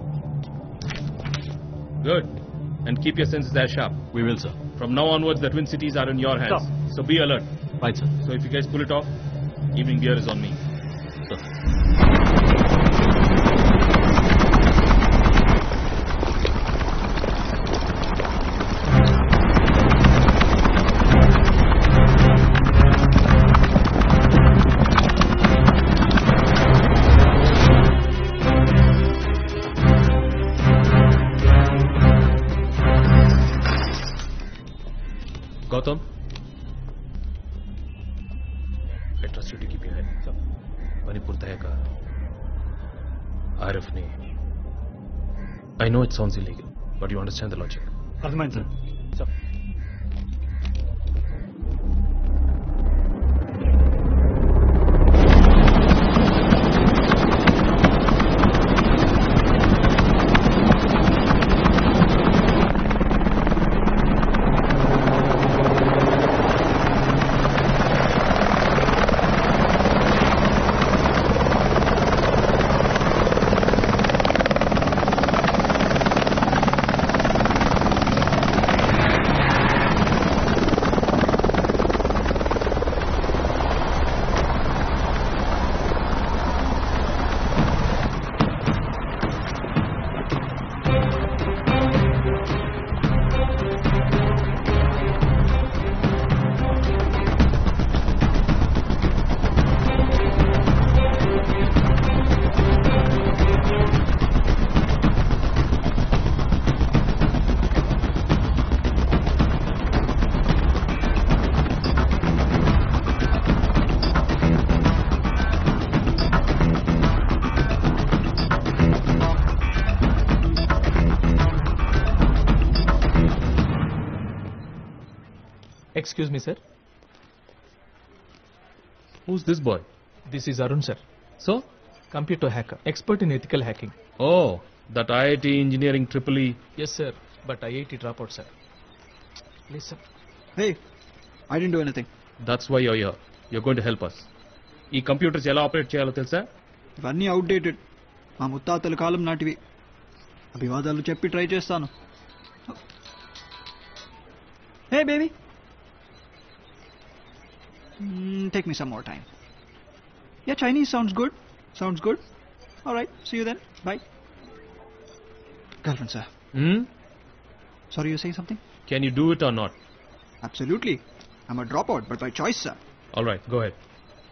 good and keep your senses as sharp We will, sir. From now onwards, the twin cities are in your hands. So be alert. Right, sir. So if you guys pull it off, evening beer is on me. Gautam? I trust you to keep your head. పని పూర్తయ్యాక ఆర్ఎఫ్ని I know it sounds illegal but you understand the logic అర్థమైంది sir sir excuse me sir who's this boy this is Arun sir so computer hacker expert in ethical hacking oh that IIT engineering triple E yes sir but IIT drop out sir please sir Hey, I didn't do anything. That's why you you're you're going to help us ఈ computers ఎలా operate చేయాలో తెలుసా ఇవన్నీ outdated మా ముత్తాతల కాలం నాటివి అభివాదాలు చెప్పి try చేస్తాను hey baby take me some more time yeah Chinese sounds good sounds good right see you then by girl friend sir sorry you saying something can you do it or not Absolutely. I'm a dropout, but by choice, sir. All right go head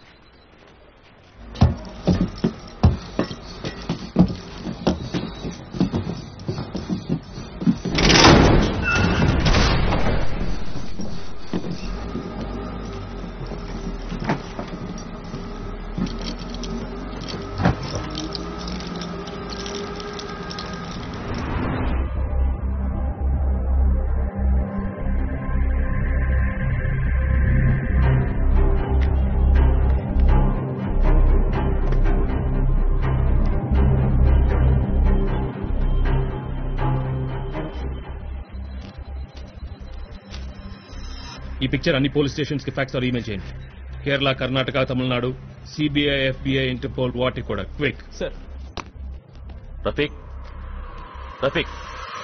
ఈ picture అన్ని police stations కి fax are email చేయండి Kerala Karnataka Tamil Nadu CBI FBI interpole వాటి కూడా quick sir Rafiq Rafiq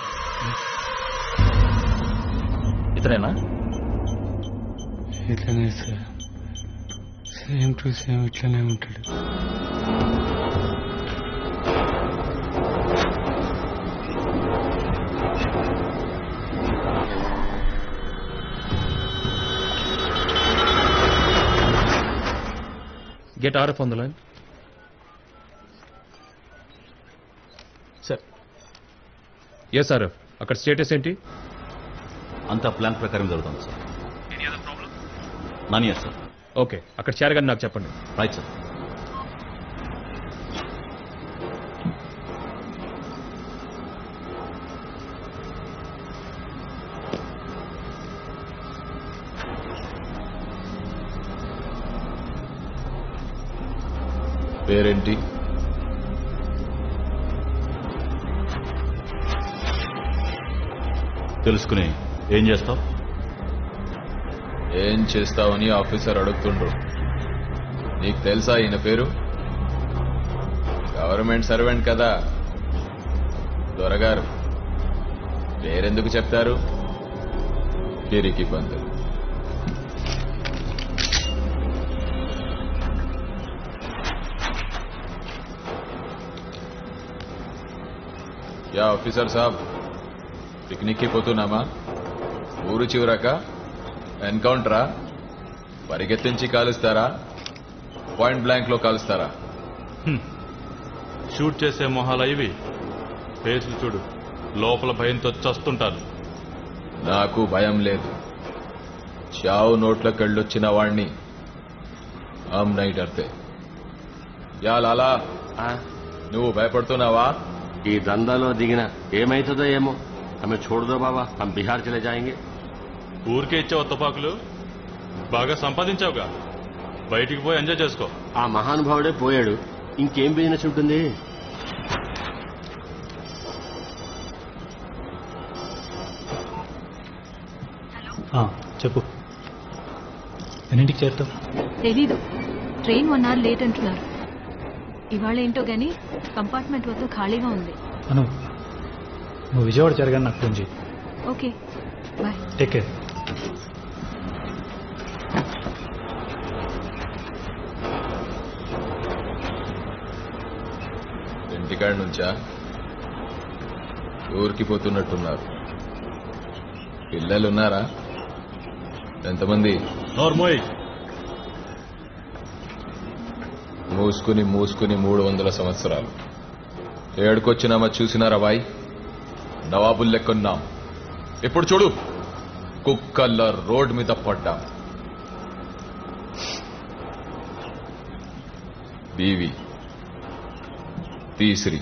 ఇతనేనా ఇట్లనే sir same to same ఇట్లనే ఉంటాడు get RF on the line sir yes RF అక్కడ స్టేటస్ ఏంటి అంతా ప్లాన్ ప్రకారం జరుగుతుంది సార్ నన్ ఇయర్ సార్ ఓకే అక్కడ చేరగానే నాకు చెప్పండి రైట్ సార్ పేరేంటి తెలుసుకుని ఏం చేస్తావు ఏం చేస్తావని ఆఫీసర్ అడుగుతుండ్రు నీకు తెలుసా ఈయన పేరు గవర్నమెంట్ సర్వెంట్ కదా దొరగారు పేరెందుకు చెప్తారు పిరికి పంతులు యా ఆఫీసర్ సాబ్ పిక్నిక్కి పోతున్నామా ఊరు చివరక ఎన్కౌంటరా పరిగెత్తించి కాలుస్తారా పాయింట్ బ్లాంక్ లో కాలుస్తారా షూట్ చేసే మొహాలు ఇవి ఫేసులు చూడు లోపల భయంతో చస్తుంటారు నాకు భయం లేదు చావు నోట్లకెళ్ళొచ్చిన వాణ్ణి హమ్ నై డర్తే యా లాలా నువ్వు భయపడుతున్నావా ఈ దందాలో దిగిన ఏమైతుందో ఏమో ఆమె చూడదో బాబా హమ్ బీహార్ చలే జాయింగే ఊరికే ఇచ్చావు తుపాకులు బాగా సంపాదించావుగా బయటికి పోయి ఎంజాయ్ చేసుకో ఆ మహానుభావుడే పోయాడు ఇంకేం బిజినెస్ ఉంటుంది చెప్పు ఎన్నింటికి చేరుతావు తెలీదు ట్రైన్ వన్ అవర్ లేట్ అంటున్నారు ఇవాళ ఏంటో గానీ కంపార్ట్మెంట్ వద్ద ఖాళీగా ఉంది అను నువ్వు విజయవాడ చేరగానే నాకు ఫోన్ చేయి ఓకే బాయ్ టేక్ కేర్ ఇంటికాడ నుంచా ఊరికి పోతున్నట్టున్నారు పిల్లలున్నారా ఎంతమంది నోర్మోయ్ మూసుకుని మూసుకుని మూడు వందల సంవత్సరాలు ఏడుకొచ్చినామా చూసినారా బాయ్ నవాబుల్ లెక్కున్నాం ఇప్పుడు చూడు కుక్కల్ల రోడ్ మీద పడ్డాం బీవి తీసిరి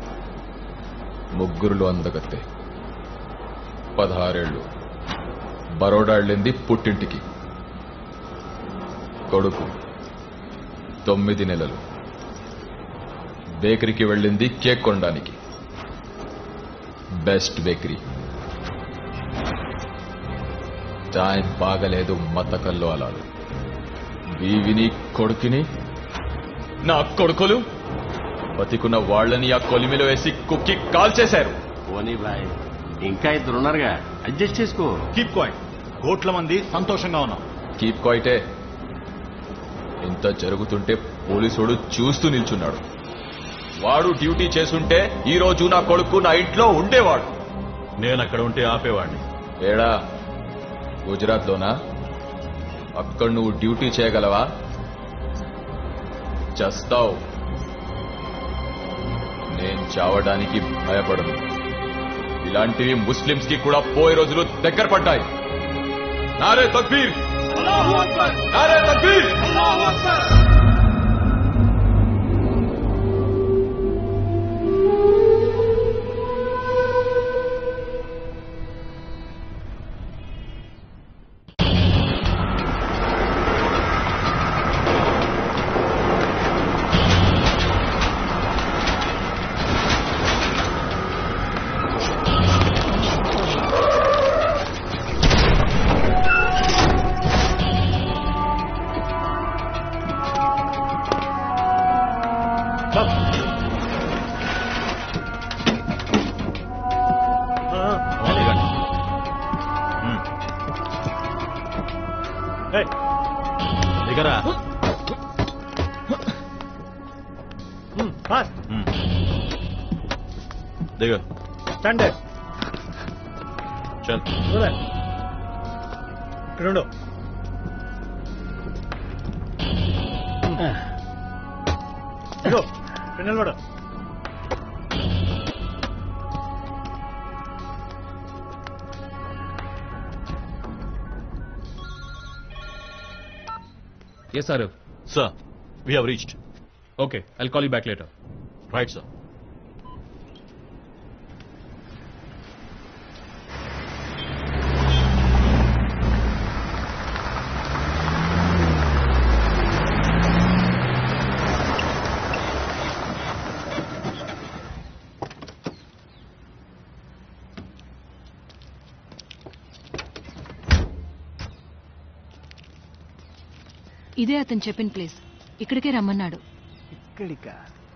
ముగ్గురులు అందగత్తే పదహారేళ్ళు బరోడా వెళ్ళింది పుట్టింటికి కొడుకు తొమ్మిది నెలలు బేకరీకి వెళ్ళింది కేక్ కొనడానికి బెస్ట్ బేకరీ టైం బాగలేదు మతకల్లో అలాలు బీవిని కొడుకుని నా కొడుకులు బతికున్న వాళ్ళని ఆ కొలిమిలో వేసి కుక్కి కాల్ చేశారు పోనీ బాయ్ ఇంకా ఇద్దరు ఉన్నారుగా అడ్జస్ట్ చేసుకో కీప్ కాయిన్ కోట్ల మంది సంతోషంగా ఉన్నాం కీప్ కాయిటే ఇంత జరుగుతుంటే పోలీసుడు చూస్తూ నిల్చున్నాడు వాడు డ్యూటీ చేసుంటే ఈ రోజు నా కొడుకు నా ఇంట్లో ఉండేవాడు నేను అక్కడ ఉంటే ఆపేవాడిని ఏడా గుజరాత్లోనా అక్కడ నువ్వు డ్యూటీ చేయగలవా చస్తావు నేను చావడానికి భయపడను ఇలాంటివి ముస్లింస్ కి కూడా పోయే రోజులు దగ్గర పడ్డాయి నారే తక్బీర్ నారే తక్బీర్ దిగరా దిగ స్టాండ్ చల్ ఇక్కడ ఉండు ఇదిగో, ఇక్కడ నిలబడు Yes, sir. Sir, we have reached. Okay, I'll call you back later. Right, sir. ఇదే అతను చెప్పిన ప్లేస్ ఇక్కడికే రమ్మన్నాడు ఇక్కడికా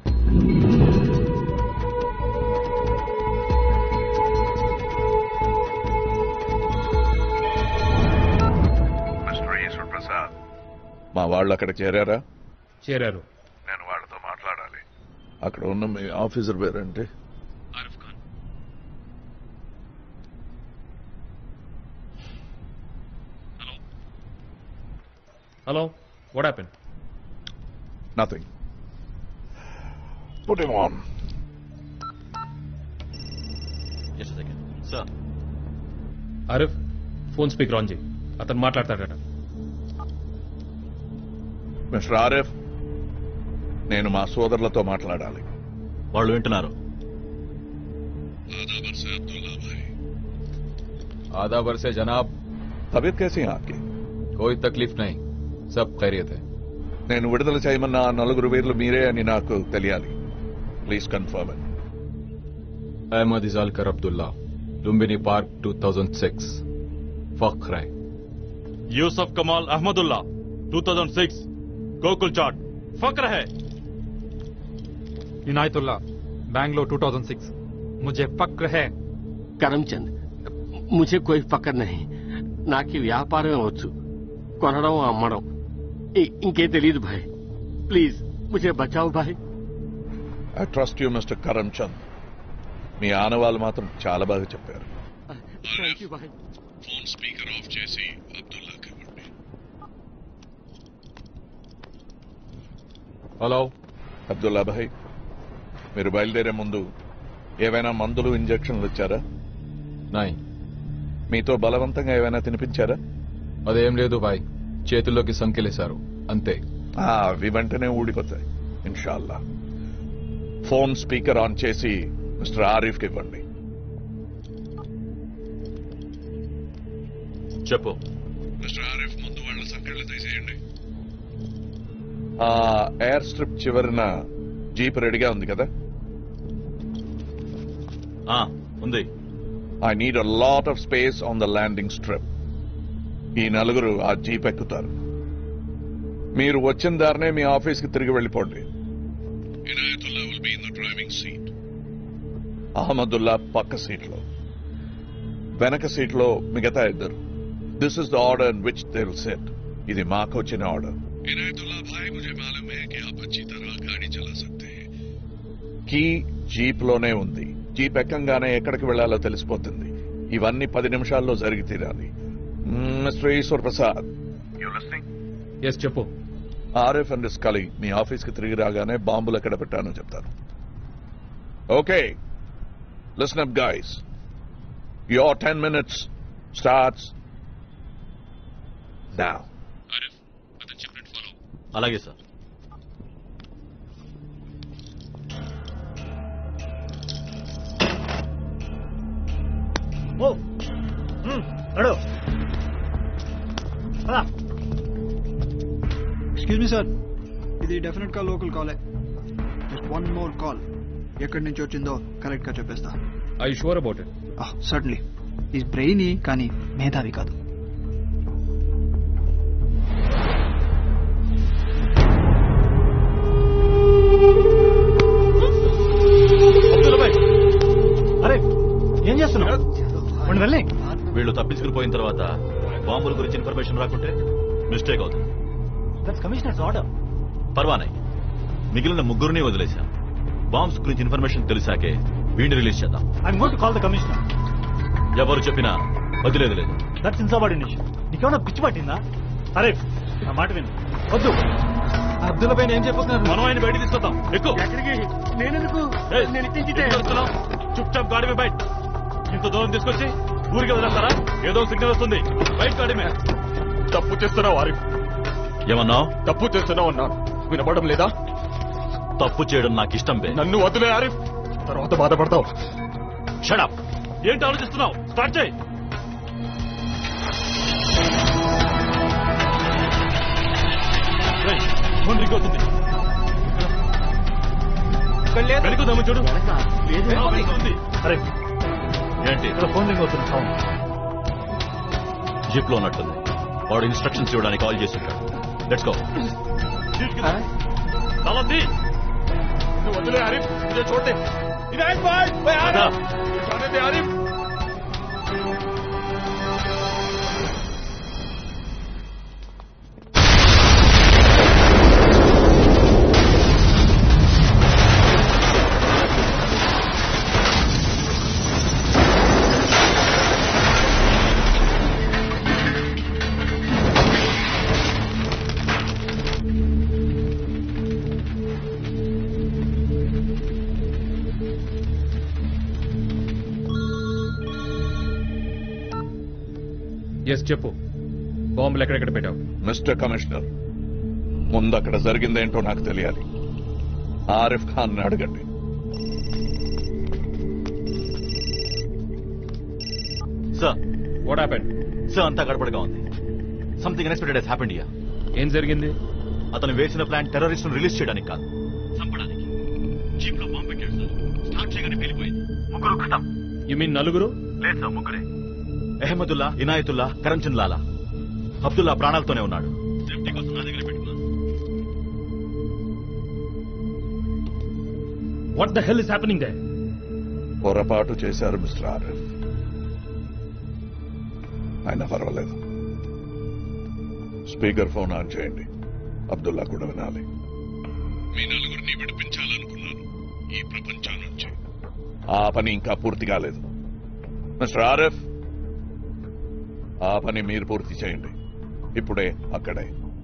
మిస్టర్ ఈశ్వర్ ప్రసాద్ మా వాళ్ళు అక్కడ చేరారా చేరారు నేను వాళ్ళతో మాట్లాడాలి అక్కడ ఉన్న మీ ఆఫీసర్ పేరంటే hello what happen nothing put him on Just a second. Sir. Arif phone speaker on చేయి అతను మాట్లాడతాడట మిస్టర్ ఆరిఫ్ నేను మా సోదరులతో మాట్లాడాలి వాళ్ళు వింటున్నారు आधा वर्ष है जनाब तबीयत कैसी है आपकी कोई तकलीफ नहीं सब खैरियत है నేను విడుదల చేయమన్న ఆ నలుగురు వీరులు మీరే అని నాకు తెలియాలి please confirm Ahmed Ijalkar Abdullah Lumbini park 2006 फख्र है यूसुफ कमाल अहमदुल्ला 2006 गोकुल चाट फक्र है इनायतुल्ला बैंगलोर 2006 मुझे फक्र है కరంచంద్ ముझे कोई ఫకర్ नहीं నాకు ఈ వ్యాపారమే వచ్చు కొనడం అమ్మడం ఇ- ఇంకే తెలియదు భాయ్ ప్లీజ్ ముझे బచావు భాయ్ I trust you mister Karam Chand మీ ఆనవాళ్ళు మాత్రం చాలా బాగా చెప్పారు థ్యాంక్ యూ భాయ్ ఫోన్ స్పీకర్ ఆఫ్ చేసి అబ్దుల్లాకి ఇవ్వండి హలో అబ్దుల్లా భాయ్ మీరు బయలుదేరే ముందు ఏవైనా మందులు ఇంజెక్షన్లు ఇచ్చారా నాయ్ మీతో బలవంతంగా ఏమైనా తినిపించారా అదేం లేదు బాయ్ చేతుల్లోకి సంఖ్యలేశారు అంతే ఆ, అవి వెంటనే ఊడిపోతాయి ఇన్షాల్లా ఫోన్ స్పీకర్ ఆన్ చేసి మిస్టర్ ఆరిఫ్కి ఇవ్వండి చెప్పు మిస్టర్ ఆరిఫ్ ముందు వాళ్ళ సంఖ్యలు తీసేయండి ఆ ఎయిర్ స్ట్రిప్ చివరిన జీప్ రెడీగా ఉంది కదా ఉంది I need a lot of space on the landing strip ఈ నలుగురు ఆ జీప్ ఎక్కుతారు మీరు వచ్చిన దారినే మీ ఆఫీస్కి తిరిగి వెళ్ళిపోండి Inayatullah will be in the driving seat Ahmadullah పక్క సీట్లో వెనక సీట్లో మిగతా ఇద్దరు this is the order in which they will set ఇది మాకు వచ్చిన ఆర్డర్ इनायतुल्ला भाई मुझे मालूम है कि आप अच्छी तरह गाड़ी चला सकते हैं కీ జీప్ లోనే ఉంది జీప్ ఎక్కంగానే ఎక్కడికి వెళ్లాలో తెలిసిపోతుంది ఇవన్నీ పది నిమిషాల్లో జరిగి తీరాలి మిస్టర్ ఈశ్వర్ ప్రసాద్ ఎస్ చెప్పు ఆర్ఎఫ్ అండ్ స్కలీ మీ ఆఫీస్ కి తిరిగి రాగానే బాంబులు ఎక్కడ పెట్టానో చెప్తాను okay listen up guys your ten minutes starts నా అలాగే సార్ ఓ మ్మ్, నడు పద. ఎక్స్క్యూజ్ మీ సార్ ఇది డెఫినెట్ గా లోకల్ కాలే జస్ట్ వన్ మోర్ కాల్ ఎక్కడి నుంచి వచ్చిందో కరెక్ట్ గా చెప్పేస్తా I sure about it certainly ఈ బ్రెయిన్ కానీ మేధావి కాదు అరే ఏం చేస్తున్నావు వాడిని వెళ్ళి వీళ్ళు తప్పించుకుని పోయిన తర్వాత బాంబుల గురించి ఇన్ఫర్మేషన్ రాకుంటే మిస్టేక్ అవుతుంది దట్స్ కమిషనర్స్ ఆర్డర్ పర్వానే మిగిలిన ముగ్గురిని వదిలేశాం బాంబ్స్ గురించి ఇన్ఫర్మేషన్ తెలిసాకే వీడిని రిలీజ్ చేద్దాం I'm got call the commissioner ఎవరు చెప్పినా వదిలేదు లేదు దట్స్ ఇన్సబార్డినేషన్ నీకేమన్నా పిచ్చి పట్టిందా అరే నా మాట విను వద్దు అబ్దుల్ పైన ఏం చెప్పొస్తున్నారు మనం ఆయన బయట తీసుకొద్దాం ఎక్కువ నేనెందుకు నేను చుప్ చాప్ గాడి మీద బయట ఇంత దూరం తీసుకొచ్చి ఊరికి వదిలేస్తారా ఏదో సిగ్నల్ వస్తుంది బయట గాడి మీద తప్పు చేస్తున్నావు ఆరిఫ్ ఏమన్నావు తప్పు చేస్తున్నావు అన్నాను వినపడడం లేదా తప్పు చేయడం నాకు ఇష్టం బే నన్ను వదిలే ఆరిఫ్ తర్వాత బాధపడతావు షడప్ ఏంటి ఆలోచిస్తున్నావు స్టార్ట్ చేయి రేయ్, ఫోన్ రింగ్ అవుతుంది వెనుకుదాము చూడు ఆ, వెనుక ఉంది. అరే ఏంటి ఇక్కడ ఫోన్ రింగ్ అవుతుంది సౌండ్ జీప్ లో ఉన్నట్టుంది వాడు ఇన్స్ట్రక్షన్స్ ఇవ్వడానికి కాల్ చేసి ఉంటాడు లెట్స్ గో నువ్వు వదిలే ఆరిఫ్ मुझे छोड़ दे इनायत भाई मैं आ रहा हूं। जाने दे आरिफ ఎస్ చెప్పు బాంబులు ఎక్కడెక్కడ పెట్టావు మిస్టర్ కమిషనర్ ముందు అక్కడ జరిగిందేంటో నాకు తెలియాలి ఆరిఫ్ ఖాన్ అడగండి సార్ వాట్ హ్యాపెండ్ సార్ అంతా గడబడగా ఉంది something unexpected has happened here ఏం జరిగింది అతను వేసిన ప్లాన్ టెర్రరిస్ట్ రిలీజ్ చేయడానికి కాదు చంపడానికి జీప్ లో బాంబు పెట్టాడు సార్ స్టార్ట్ చేయగానే పేలిపోయింది ముగ్గురు ఖతం యు మీన్ నలుగురు లేదు సార్ ముగ్గురే అహ్మదుల్లా ఇనాయతుల్లా కరంచంద్ లాలా అబ్దుల్లా ప్రాణాలతోనే ఉన్నాడు సేఫ్టీ కోసం నా దగ్గర పెట్టుకున్నాను what the hell is happening they పొరపాటు చేశారు మిస్టర్ ఆరిఫ్ అయినా పర్వాలేదు స్పీకర్ ఫోన్ ఆన్ చేయండి అబ్దుల్లా కూడా వినాలి మీ నలుగురిని విడిపించాలనుకున్నాను ఈ ప్రపంచం నుంచి ఆ పని ఇంకా పూర్తి కాలేదు మిస్టర్ ఆరిఫ్ ఆ పని మీరు పూర్తి చేయండి ఇప్పుడే అక్కడే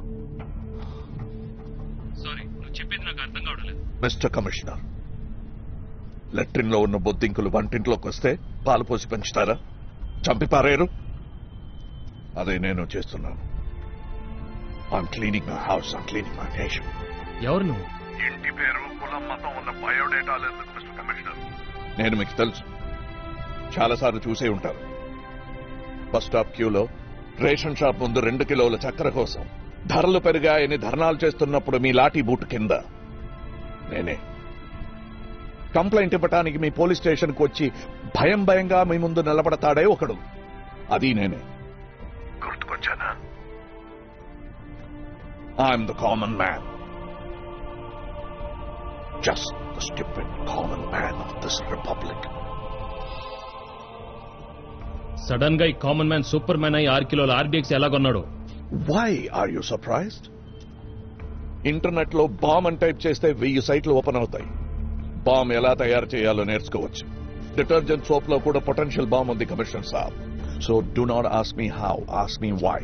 సారీ నువ్వు చెప్పేది నాకు అర్థం కావట్లేదు మిస్టర్ కమిషనర్ లెట్రిన్ లో ఉన్న బొద్దింకులు వంటింట్లోకి వస్తే పాలు పోసి పెంచుతారా చంపి పారేరు అదే నేను చేస్తున్నాను I'm cleaning my house I'm cleaning my nation ఎవరు నువ్వు ఇంటి పేరు కులం మతం ఉన్న బయోడేటా లేదు మిస్టర్ కమిషనర్ నేను మీకు తెలుసు చాలాసార్లు చూసే ఉంటారు బస్ స్టాప్ క్యూలో రేషన్ షాప్ ముందు రెండు కిలోల చక్కెర కోసం ధరలు పెరిగాయని ధర్నాలు చేస్తున్నప్పుడు మీ లాఠీ బూట్ కింద నేనే కంప్లైంట్ ఇవ్వటానికి మీ పోలీస్ స్టేషన్కి వచ్చి భయం భయంగా మీ ముందు నిలబడతాడే ఒకడు అది నేనే గుర్తుకొచ్చానా I'm the common man just the stupid common man of this republic sudden గా ఈ కామన్ మ్యాన్ సూపర్ మ్యాన్ అయ్యి ఆరు కిలోల ఆర్డీఎక్స్ ఎలా కొన్నాడు why are you surprised internet లో బాంబ్ అని టైప్ చేస్తే వెయ్యి సైట్లు ఓపెన్ అవుతాయి బాంబ్ ఎలా తయారు చేయాలో నేర్చుకోవచ్చు డిటర్జెంట్ సోప్ లో కూడా పొటెన్షియల్ బాంబ్ ఉంది కమిషనర్ సాబ్ so do not ask me how ask me why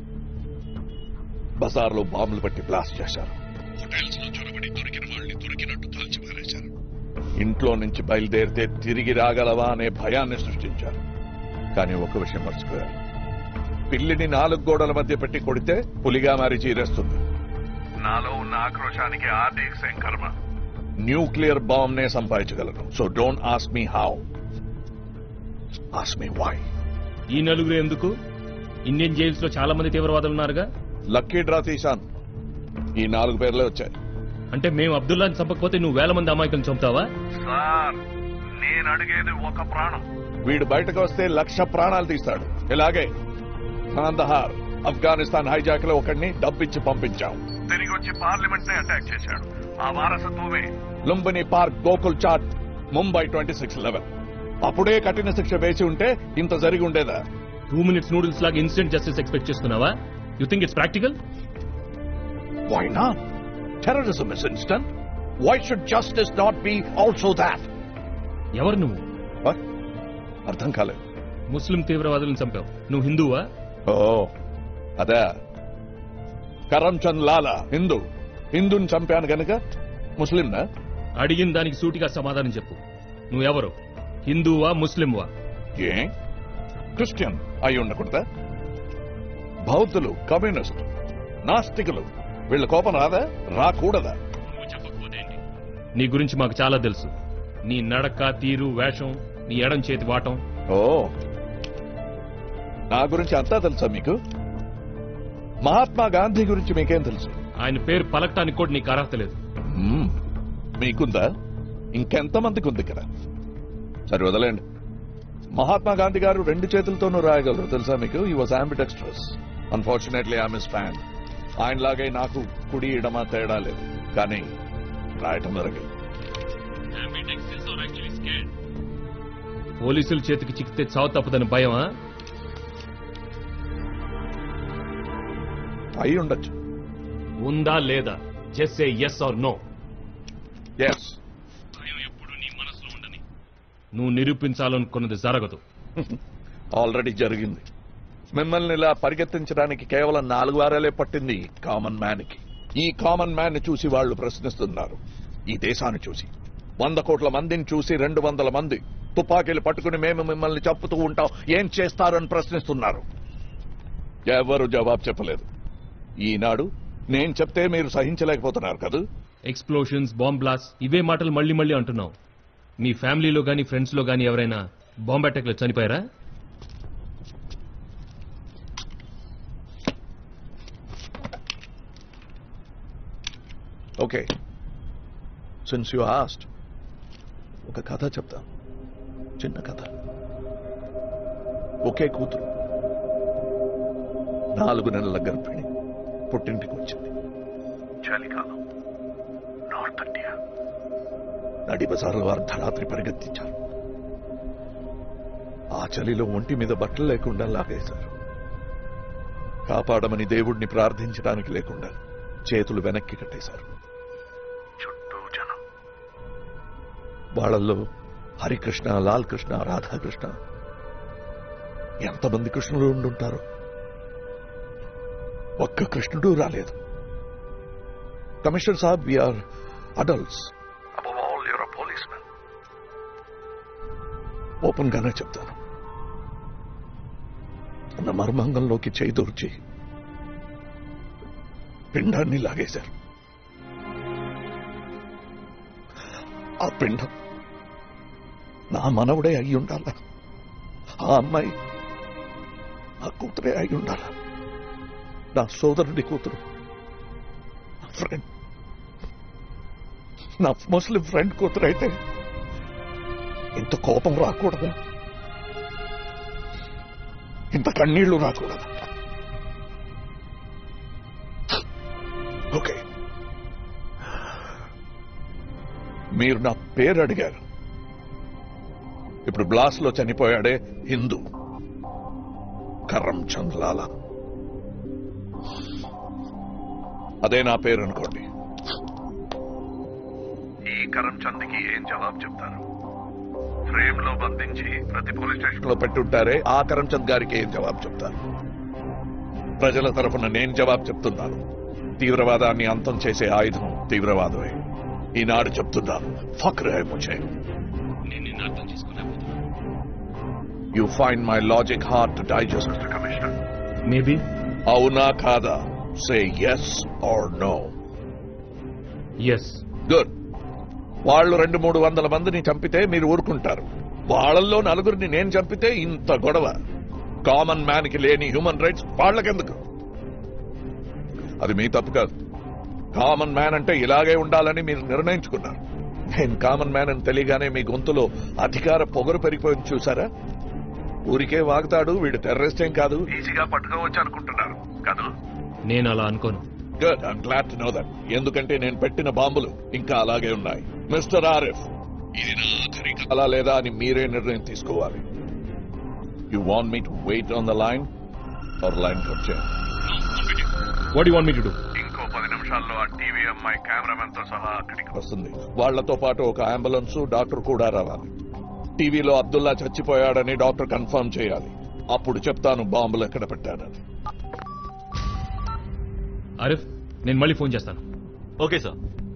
బజార్లో బాంబులు పెట్టి బ్లాస్ట్ చేశారు హోటల్స్ లో చొరబడి దొరికిన వాళ్ళని దొరికినట్టు కాల్చిపారేశారు ఇంట్లో నుంచి బయలుదేరితే తిరిగి రాగలవా అనే భయాన్ని సృష్టించారు కానీ ఒక విషయం మర్చిపోయారు పిల్లిని నాలుగు గోడల మధ్య పెట్టి కొడితే పులిగా మారి చీరేస్తుంది నాలో ఉన్న ఆక్రోశానికి ఆర్డీఎక్స్ ఏం కర్మ న్యూక్లియర్ బాంబ్ నే సంపాదించగలను so don't ask me how ask me why ఈ నలుగురు ఎందుకు ఇండియన్ జైల్స్ లో చాలా మంది తీవ్రవాదులు ఉన్నారుగా లక్కీ డ్రా తీశాను ఈ నాలుగు పేర్లే వచ్చాయి అంటే మేము అబ్దుల్లాని చంపకపోతే నువ్వు వేల మంది అమాయకులను చంపుతావా సార్ నేను అడిగేది ఒక ప్రాణం వీడు బయటకు వస్తే లక్ష ప్రాణాలు తీస్తాడు ఇలాగే కాందహార్ ఆఫ్ఘనిస్తాన్ హైజాక్ లో ఒకడిని డబ్బిచ్చి పంపించాం తిరిగి వచ్చి పార్లమెంట్ ని అటాక్ చేశాడు ఆ వారసత్వమే Lumbini park Gokul Chat Mumbai twenty six eleven అప్పుడే కఠిన శిక్ష వేసి ఉంటే ఇంత జరిగి ఉండేదా టూ మినిట్స్ నూడిల్స్ లాగా ఇన్స్టెంట్ జస్టిస్ ఎక్స్పెక్ట్ చేస్తున్నావా you think it's practical why not terrorism is instant why should justice not be also that ఎవరు నువ్వు అర్థం కాలేదు ముస్లిం తీవ్రవాదులను చంపావు నువ్వు హిందువా ఓ అదే కరంచంద్ లాలా హిందూ హిందూని చంపాను గనుక ముస్లింనా అడిగిన దానికి సూటిగా సమాధానం చెప్పు నువ్వెవరు హిందువా ముస్లింవా ఏ క్రిస్టియన్ అయి ఉండకూడదా బౌద్ధులు కమ్యూనిస్ట్ నాస్తికులు వీళ్ళ కోపం రాదా రాకూడదా నీ గురించి మాకు చాలా తెలుసు నీ నడక తీరు వేషం నీ ఎడం చేతి వాటం ఓ నా గురించి అంతా తెలుసా మీకు మహాత్మా గాంధీ గురించి మీకేం తెలుసు ఆయన పేరు పలకటానికి కూడా నీకు అర్హత లేదు మ్మ్. మీకుందా ఇంకెంతమందికి ఉంది ఇక్కడ సరే వదలండి మహాత్మా గాంధీ గారు రెండు చేతులతోనూ రాయగలరు తెలుసా మీకు ఈ was ambit actress unfortunately I miss fan ఆయనలాగే నాకు కుడి ఇడమ తేడా లేదు కానీ రాయటం జరగదు పోలీసుల చేతికి చిక్కితే చావు తప్పదని భయమా అయి ఉండొచ్చు ఉందా లేదా just say yes or no yes నువ్వు నిరూపించాలనుకున్నది జరగదు ఆల్రెడీ జరిగింది మిమ్మల్ని ఇలా పరిగెత్తించడానికి కేవలం నాలుగు వారాలే పట్టింది ఈ కామన్ మ్యాన్ కి ఈ కామన్ మ్యాన్ ని చూసి వాళ్ళు ప్రశ్నిస్తున్నారు ఈ దేశాన్ని చూసి వంద కోట్ల మందిని చూసి రెండు వందల మంది తుపాకీలు పట్టుకుని మేము మిమ్మల్ని చంపుతూ ఉంటాం ఏం చేస్తారని ప్రశ్నిస్తున్నారు ఎవరు జవాబు చెప్పలేదు ఈనాడు నేను చెప్తే మీరు సహించలేకపోతున్నారు కదా ఎక్స్ప్లోషన్స్ బాంబ్ బ్లాస్ ఇవే మాటలు మళ్ళీ మళ్ళీ అంటున్నావు మీ ఫ్యామిలీలో గానీ ఫ్రెండ్స్ లో గానీ ఎవరైనా బాంబ్ అటాక్ లో చనిపోయారా ఓకే సిన్స్ యు ఆస్ట్ ఒక కథ చెప్తాను చిన్న కథ ఒకే కూతురు నాలుగు నెలల గర్భిణి పుట్టింటికి వచ్చింది చలికాలం నార్త్ ఇండియా నడి బజార్ల వారు అర్ధరాత్రి పరిగెత్తించారు ఆ చలిలో ఒంటి మీద బట్టలు లేకుండా లాగేశారు కాపాడమని దేవుణ్ణి ప్రార్థించడానికి లేకుండా చేతులు వెనక్కి కట్టేశారు చుట్టూ జనం వాళ్ళల్లో హరికృష్ణ లాల్ కృష్ణ రాధాకృష్ణ ఎంతమంది కృష్ణులు ఉండుంటారు ఒక్క కృష్ణుడు రాలేదు కమిషనర్ సాబ్ we're adults police man open గానే చెప్తాను నా మర్మాంగంలోకి చేయి దూర్చి పిండాన్ని లాగేశారు ఆ పిండం నా మనవుడే అయి ఉండాల ఆ అమ్మాయి నా కూతురే అయి ఉండాలి నా సోదరుడి కూతురు నా ఫ్రెండ్ నా ముస్లిం ఫ్రెండ్ కూతురు అయితే ఇంత కోపం రాకూడదు ఇంత కన్నీళ్లు రాకూడదు ఓకే మీరు నా పేరు అడిగారు ఇప్పుడు బ్లాస్ లో చనిపోయాడే హిందూ కరమ్చంద్ లాలా అదే నా పేరు అనుకోండి ఈ కరమ్చంద్కి ఏం జవాబు చెప్తారు ఫ్రేమ్ లో బంధించి ప్రతి పోలీస్ స్టేషన్ లో పెట్టుంటారే ఆ కరమ్చంద్ గారికి ఏం జవాబు చెప్తారు ప్రజల తరఫున నేను జవాబు చెప్తున్నాను తీవ్రవాదాన్ని అంతం చేసే ఆయుధం తీవ్రవాదమే ఈనాడు చెప్తున్నాను ఫక్ర్ హై ముझे నేను నిన్ను అర్థం చేసుకోలేకపోతున్నా you find my logic hard to digest mister commissioner maybe అవునా కాదా say yes or no yes good వాళ్ళు రెండు మూడు వందల మందిని చంపితే మీరు ఊరుకుంటారు వాళ్ళల్లో నలుగురిని నేను చంపితే ఇంత గొడవ కామన్ మ్యాన్ కి లేని హ్యూమన్ రైట్స్ వాళ్ళకెందుకు అది మీ తప్పు కాదు కామన్ మ్యాన్ అంటే ఇలాగే ఉండాలని మీరు నిర్ణయించుకున్నారు నేను కామన్ మ్యాన్ అని తెలియగానే మీ గొంతులో అధికార పొగరు పెరిగిపోయింది చూసారా ఊరికే వాగుతాడు వీడు టెర్రరిస్ట్ ఏం కాదు ఈజీగా పట్టుకోవచ్చు అనుకుంటున్నారు కాదు నేను అలా అనుకోను good I'm glad to know that ఎందుకంటే నేను పెట్టిన బాంబులు ఇంకా అలాగే ఉన్నాయి మిస్టర్ ఆరిఫ్ ఇది నా ఆఖరి కాలా లేదా అని మీరే నిర్ణయం తీసుకోవాలి you want me to wait on the line or line cut చేయండి what you want me to do ఇంకో పది నిమిషాల్లో ఆ టీవీ అమ్మాయి కెమెరామెన్ తో సహా అక్కడికి వస్తుంది వాళ్లతో పాటు ఒక అంబులెన్స్ డాక్టర్ కూడా రావాలి టీవీలో అబ్దుల్లా చచ్చిపోయాడని డాక్టర్ కన్ఫర్మ్ చేయాలి అప్పుడు చెప్తాను బాంబులు ఎక్కడ పెట్టానని ఆరిఫ్ నేను మళ్ళీ ఫోన్ చేస్తాను ఓకే సార్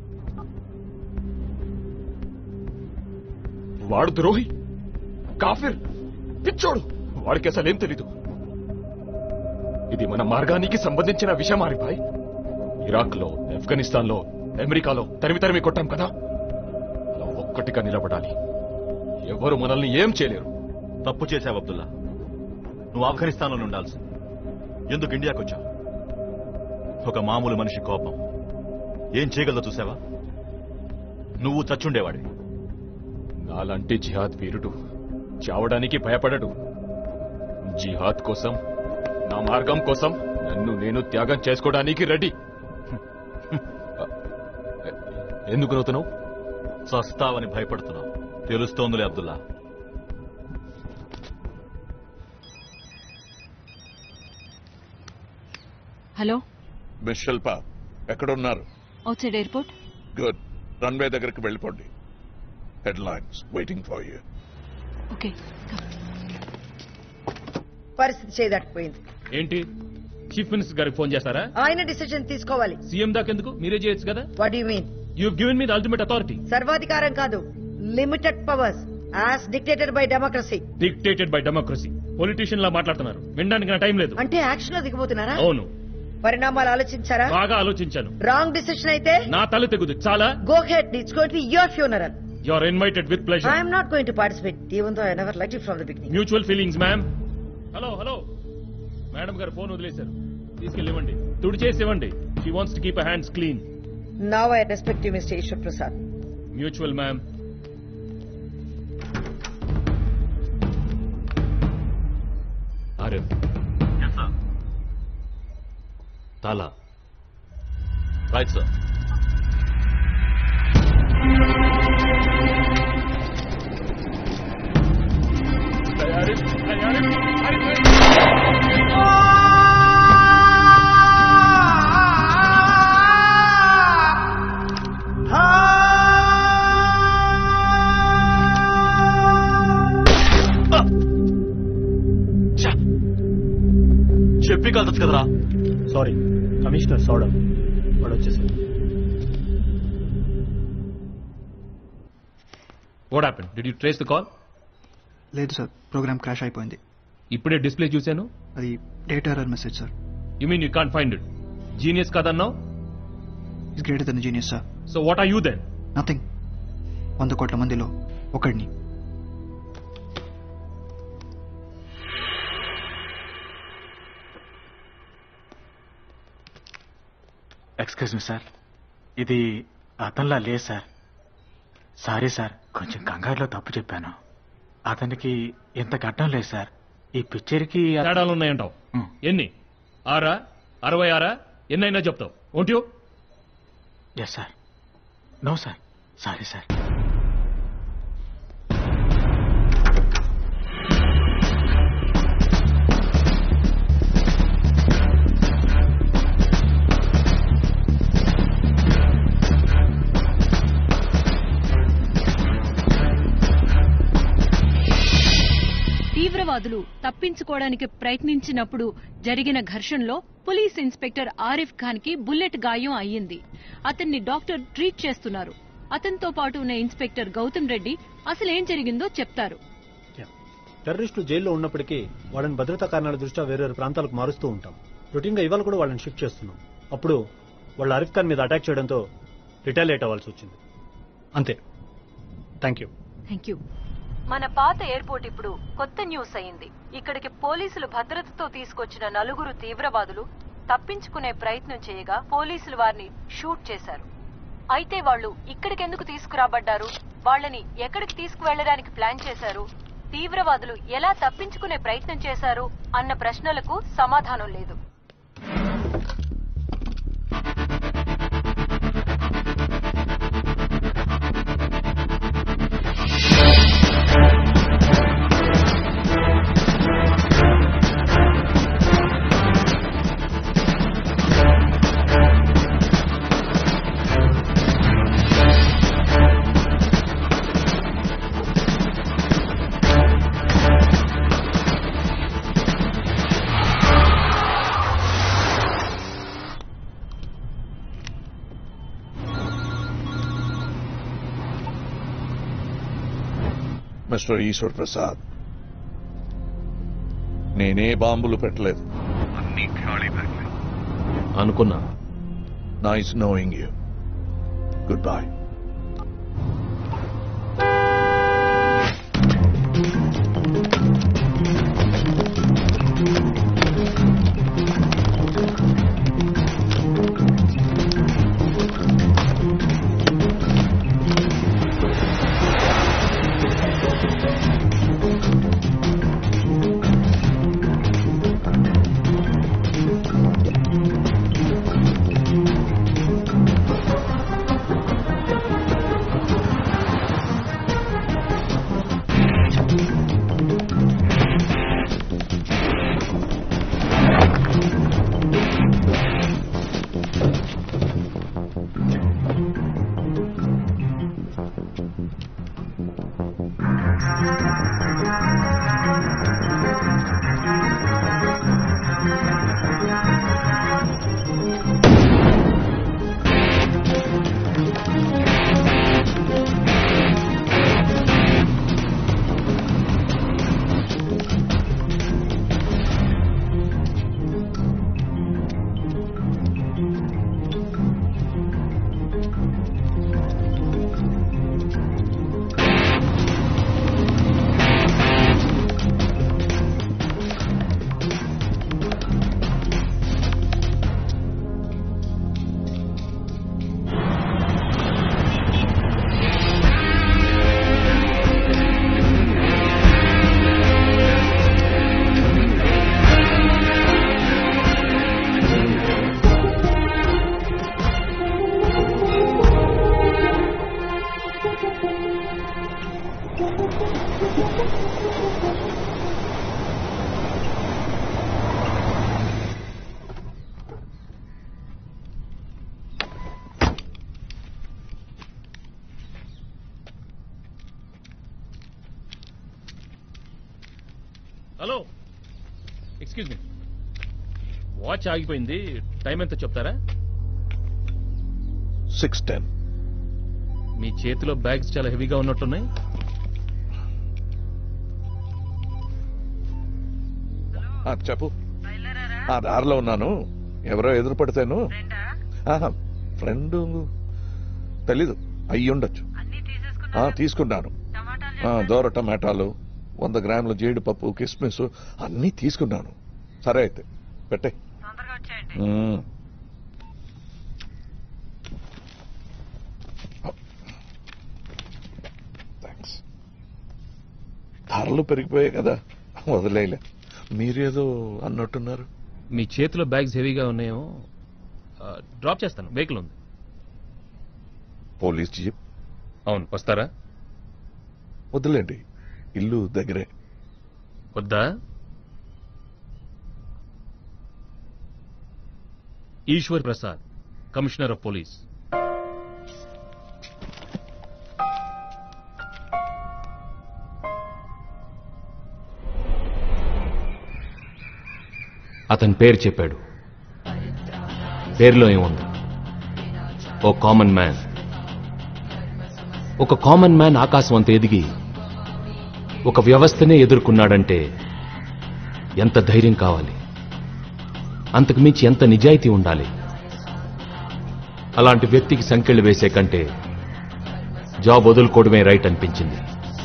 వాడు ద్రోహి కాఫిర్ పిచ్చోడు వాడికి అసలు ఏం తెలీదు ఇది మన మార్గానికి సంబంధించిన విషయం ఆరిఫాయ్ ఇరాక్ లో ఆఫ్ఘనిస్తాన్ లో అమెరికాలో తరిమి తరిమి కొట్టాం కదా అలా ఒక్కటిగా నిలబడాలి ఎవరు మనల్ని ఏం చేయలేరు తప్పు చేశావు అబ్దుల్లా నువ్వు ఆఫ్ఘనిస్తాన్లో ఉండాల్సి ఎందుకు ఇండియాకి వచ్చావు ఒక మామూలు మనిషి కోపం ఏం చేయగలదో చూసావా నువ్వు చచ్చుండేవాడి నాలాంటి జిహాద్ వీరుడు చావడానికి భయపడడు జిహాద్ కోసం నా మార్గం కోసం నన్ను నేను త్యాగం చేసుకోవడానికి రెడీ ఎందుకు నవ్వుతున్నావు చస్తావని భయపడుతున్నావు తెలుస్తోందిలే అబ్దుల్లా హలో మిస్ శిల్ప ఎక్కడున్నారు outside airport good runway దగ్గరికి వెళ్ళిపోండి headlines waiting for you okay పరిస్థితి చేయదట్టుపోయింది ఏంటి చీఫ్ మినిస్టర్ గారికి ఫోన్ చేస్తారా ఆయన డిసిషన్ తీసుకోవాలి సీఎం దాకెందుకు మీరే చేయొచ్చు కదా what you mean you given me the ultimate authority సర్వాధికారం కాదు limited powers as dictated by democracy dictated by democracy politician లా మాట్లాడుతున్నారు వినడానికి నా టైం లేదు అంటే యాక్షన్ లో దిగబోతున్నారా అవును పరిణామాలు ఆలోచించారా బాగా ఆలోచించాను రాంగ్ డిసిషన్ అయితే నా తల తెగుదు చాలా go ahead it's going to be your funeral you are invited with pleasure I'm not going to participate even though I never like it from the beginning mutual feelings ma'am hello hello madam గారు phone వదిలేశారు తీసుకెళ్ళి ఇవ్వండి తుడి చేసి ఇవ్వండి she wants to keep hands clean now I respect you mister Eshwar Prasad mutual ma'am Arif తాలా right sir చెప్పి కలదచ్చు కదరా సారీ కమిషనర్ సోడా వాడు వచ్చేసాడు what happen did you trace the call లేదు సార్ ప్రోగ్రామ్ క్రాష్ అయిపోయింది ఇప్పుడే డిస్ప్లే చూశాను అది data error message sir you mean you can't find it genius కాదన్నావు is greater than genius sir so what are you then nothing వంద కోట్ల మందిలో ఒకడిని ఎక్స్క్యూజ్ మీ సార్ ఇది అతనిలా లేదు సార్ సారీ సార్ కొంచెం కంగారులో తప్పు చెప్పాను అతనికి ఇంత గడ్డం లేదు సార్ ఈ పిక్చర్కి తేడాలు ఉన్నాయంటావు ఎన్ని ఆరా అరవై ఆరా ఎన్నైనా చెప్తావు ఒంటియో yes sir no sir sorry sir తీవ్రవాదులు తప్పించుకోవడానికి ప్రయత్నించినప్పుడు జరిగిన ఘర్షణలో పోలీస్ ఇన్స్పెక్టర్ ఆరిఫ్ ఖాన్ కి బుల్లెట్ గాయం అయ్యింది అతన్ని డాక్టర్ ట్రీట్ చేస్తున్నారు అతనితో పాటు ఉన్న ఇన్స్పెక్టర్ గౌతమ్ రెడ్డి అసలేం జరిగిందో చెప్తారు టెర్రరిస్టులు జైల్లో ఉన్నప్పటికీ వాళ్ళని భద్రతా కారణాల దృష్ట్యా వేరే వేరే ప్రాంతాలకు మారుస్తూ ఉంటాం రొటీన్గా ఇవాళ కూడా వాళ్ళని షిఫ్ట్ చేస్తున్నాం అప్పుడు వాళ్ళు ఆరిఫ్ ఖాన్ మీద అటాక్ చేయడంతో రిటాలియేట్ అవ్వాల్సి వచ్చింది అంతే థ్యాంక్ యూ థ్యాంక్ యూ మన పాత ఎయిర్పోర్ట్ ఇప్పుడు కొత్త న్యూస్ అయింది ఇక్కడికి పోలీసులు భద్రతతో తీసుకొచ్చిన నలుగురు తీవ్రవాదులు తప్పించుకునే ప్రయత్నం చేయగా పోలీసులు వారిని షూట్ చేశారు అయితే వాళ్ళు ఇక్కడికెందుకు తీసుకురాబడ్డారు వాళ్ళని ఎక్కడికి తీసుకువెళ్లడానికి ప్లాన్ చేశారు తీవ్రవాదులు ఎలా తప్పించుకునే ప్రయత్నం చేశారు అన్న ప్రశ్నలకు సమాధానం లేదు మిస్టర్ ఈశ్వర్ ప్రసాద్ నేనే బాంబులు పెట్టలేదు అన్ని ఖాళీ బ్యాగ్లే అనుకున్నా nice knowing you good bye hello excuse me watch ఆగిపోయింది టైం ఎంత చెప్తారా సిక్స్ టెన్ మీ చేతిలో బ్యాగ్స్ చాలా హెవీగా ఉన్నట్టున్నాయి చెప్పు ఆ దారిలో ఉన్నాను ఎవరో ఎదురు పడితేను ఆహా, ఫ్రెండ్ తెలీదు అయ్యి ఉండొచ్చు ఆ, తీసుకున్నాను ఆ, దోర టమాటాలు వంద గ్రాముల జీడిపప్పు కిస్మిస్ అన్నీ తీసుకున్నాను సరే అయితే పెట్టే థ్యాంక్స్ ధరలు పెరిగిపోయాయి కదా వదిలేయలే మీరేదో అన్నట్టున్నారు మీ చేతిలో బ్యాగ్స్ హెవీగా ఉన్నాయో ఆ, డ్రాప్ చేస్తాను వెహికల్ ఉంది పోలీస్ జీప్ అవును వస్తారా వదిలేండి ఇల్లు దగ్గరే వద్దా Ishwar Prasad commissioner of police అతని పేరు చెప్పాడు పేరులో ఏముంది ఓ కామన్ మ్యాన్ ఒక కామన్ మ్యాన్ ఆకాశం అంత ఎదిగి ఒక వ్యవస్థనే ఎదుర్కొన్నాడంటే ఎంత ధైర్యం కావాలి అంతకు మించి ఎంత నిజాయితీ ఉండాలి అలాంటి వ్యక్తికి సంకెళ్ళు వేసే కంటే జాబ్ వదులుకోవడమే రైట్ అనిపించింది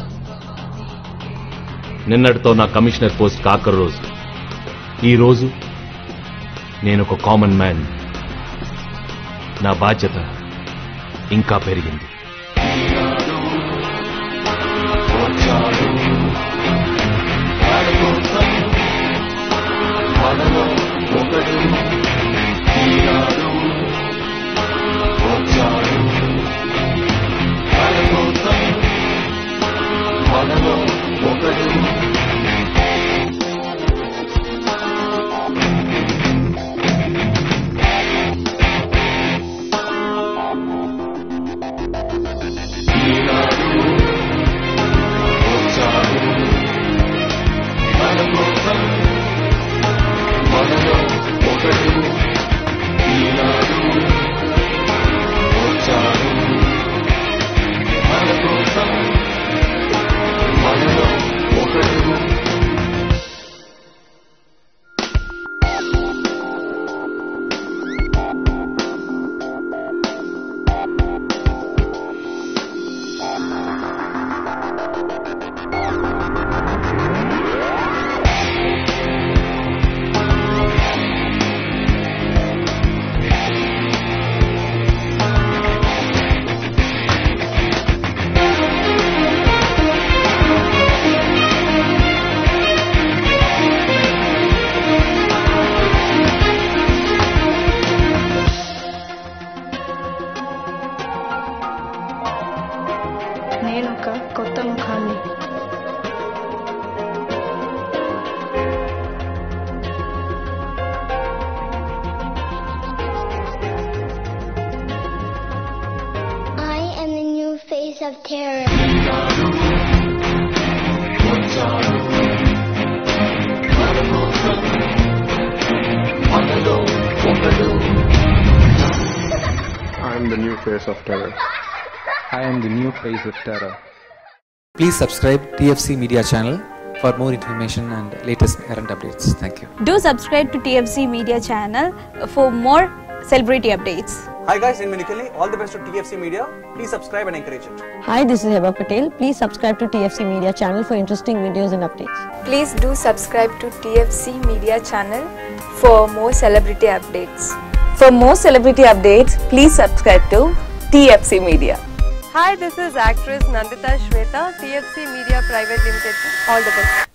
నిన్నటితో నా కమిషనర్ పోస్ట్ కాకర రోజు ఈ రోజు నేను ఒక కామన్ మ్యాన్ నా బాధ్యత ఇంకా పెరిగింది నేను ఒక కొత్త ముఖాన్ని I am the new face of terror. I am the new face of terror. I am the new face of terror. Please subscribe TFC Media channel for more information and latest current updates. Thank you. Do subscribe to TFC Media channel for more celebrity updates. Hi guys, in Minikali, all the best to TFC Media. Please subscribe and encourage it. Hi, this is Heba Patel. Please subscribe to TFC Media channel for interesting videos and updates. Please do subscribe to TFC Media channel for more celebrity updates. For more celebrity updates, please subscribe to TFC Media. Hi, this is actress Nandita Shweta, TFC Media Private Limited. All the best.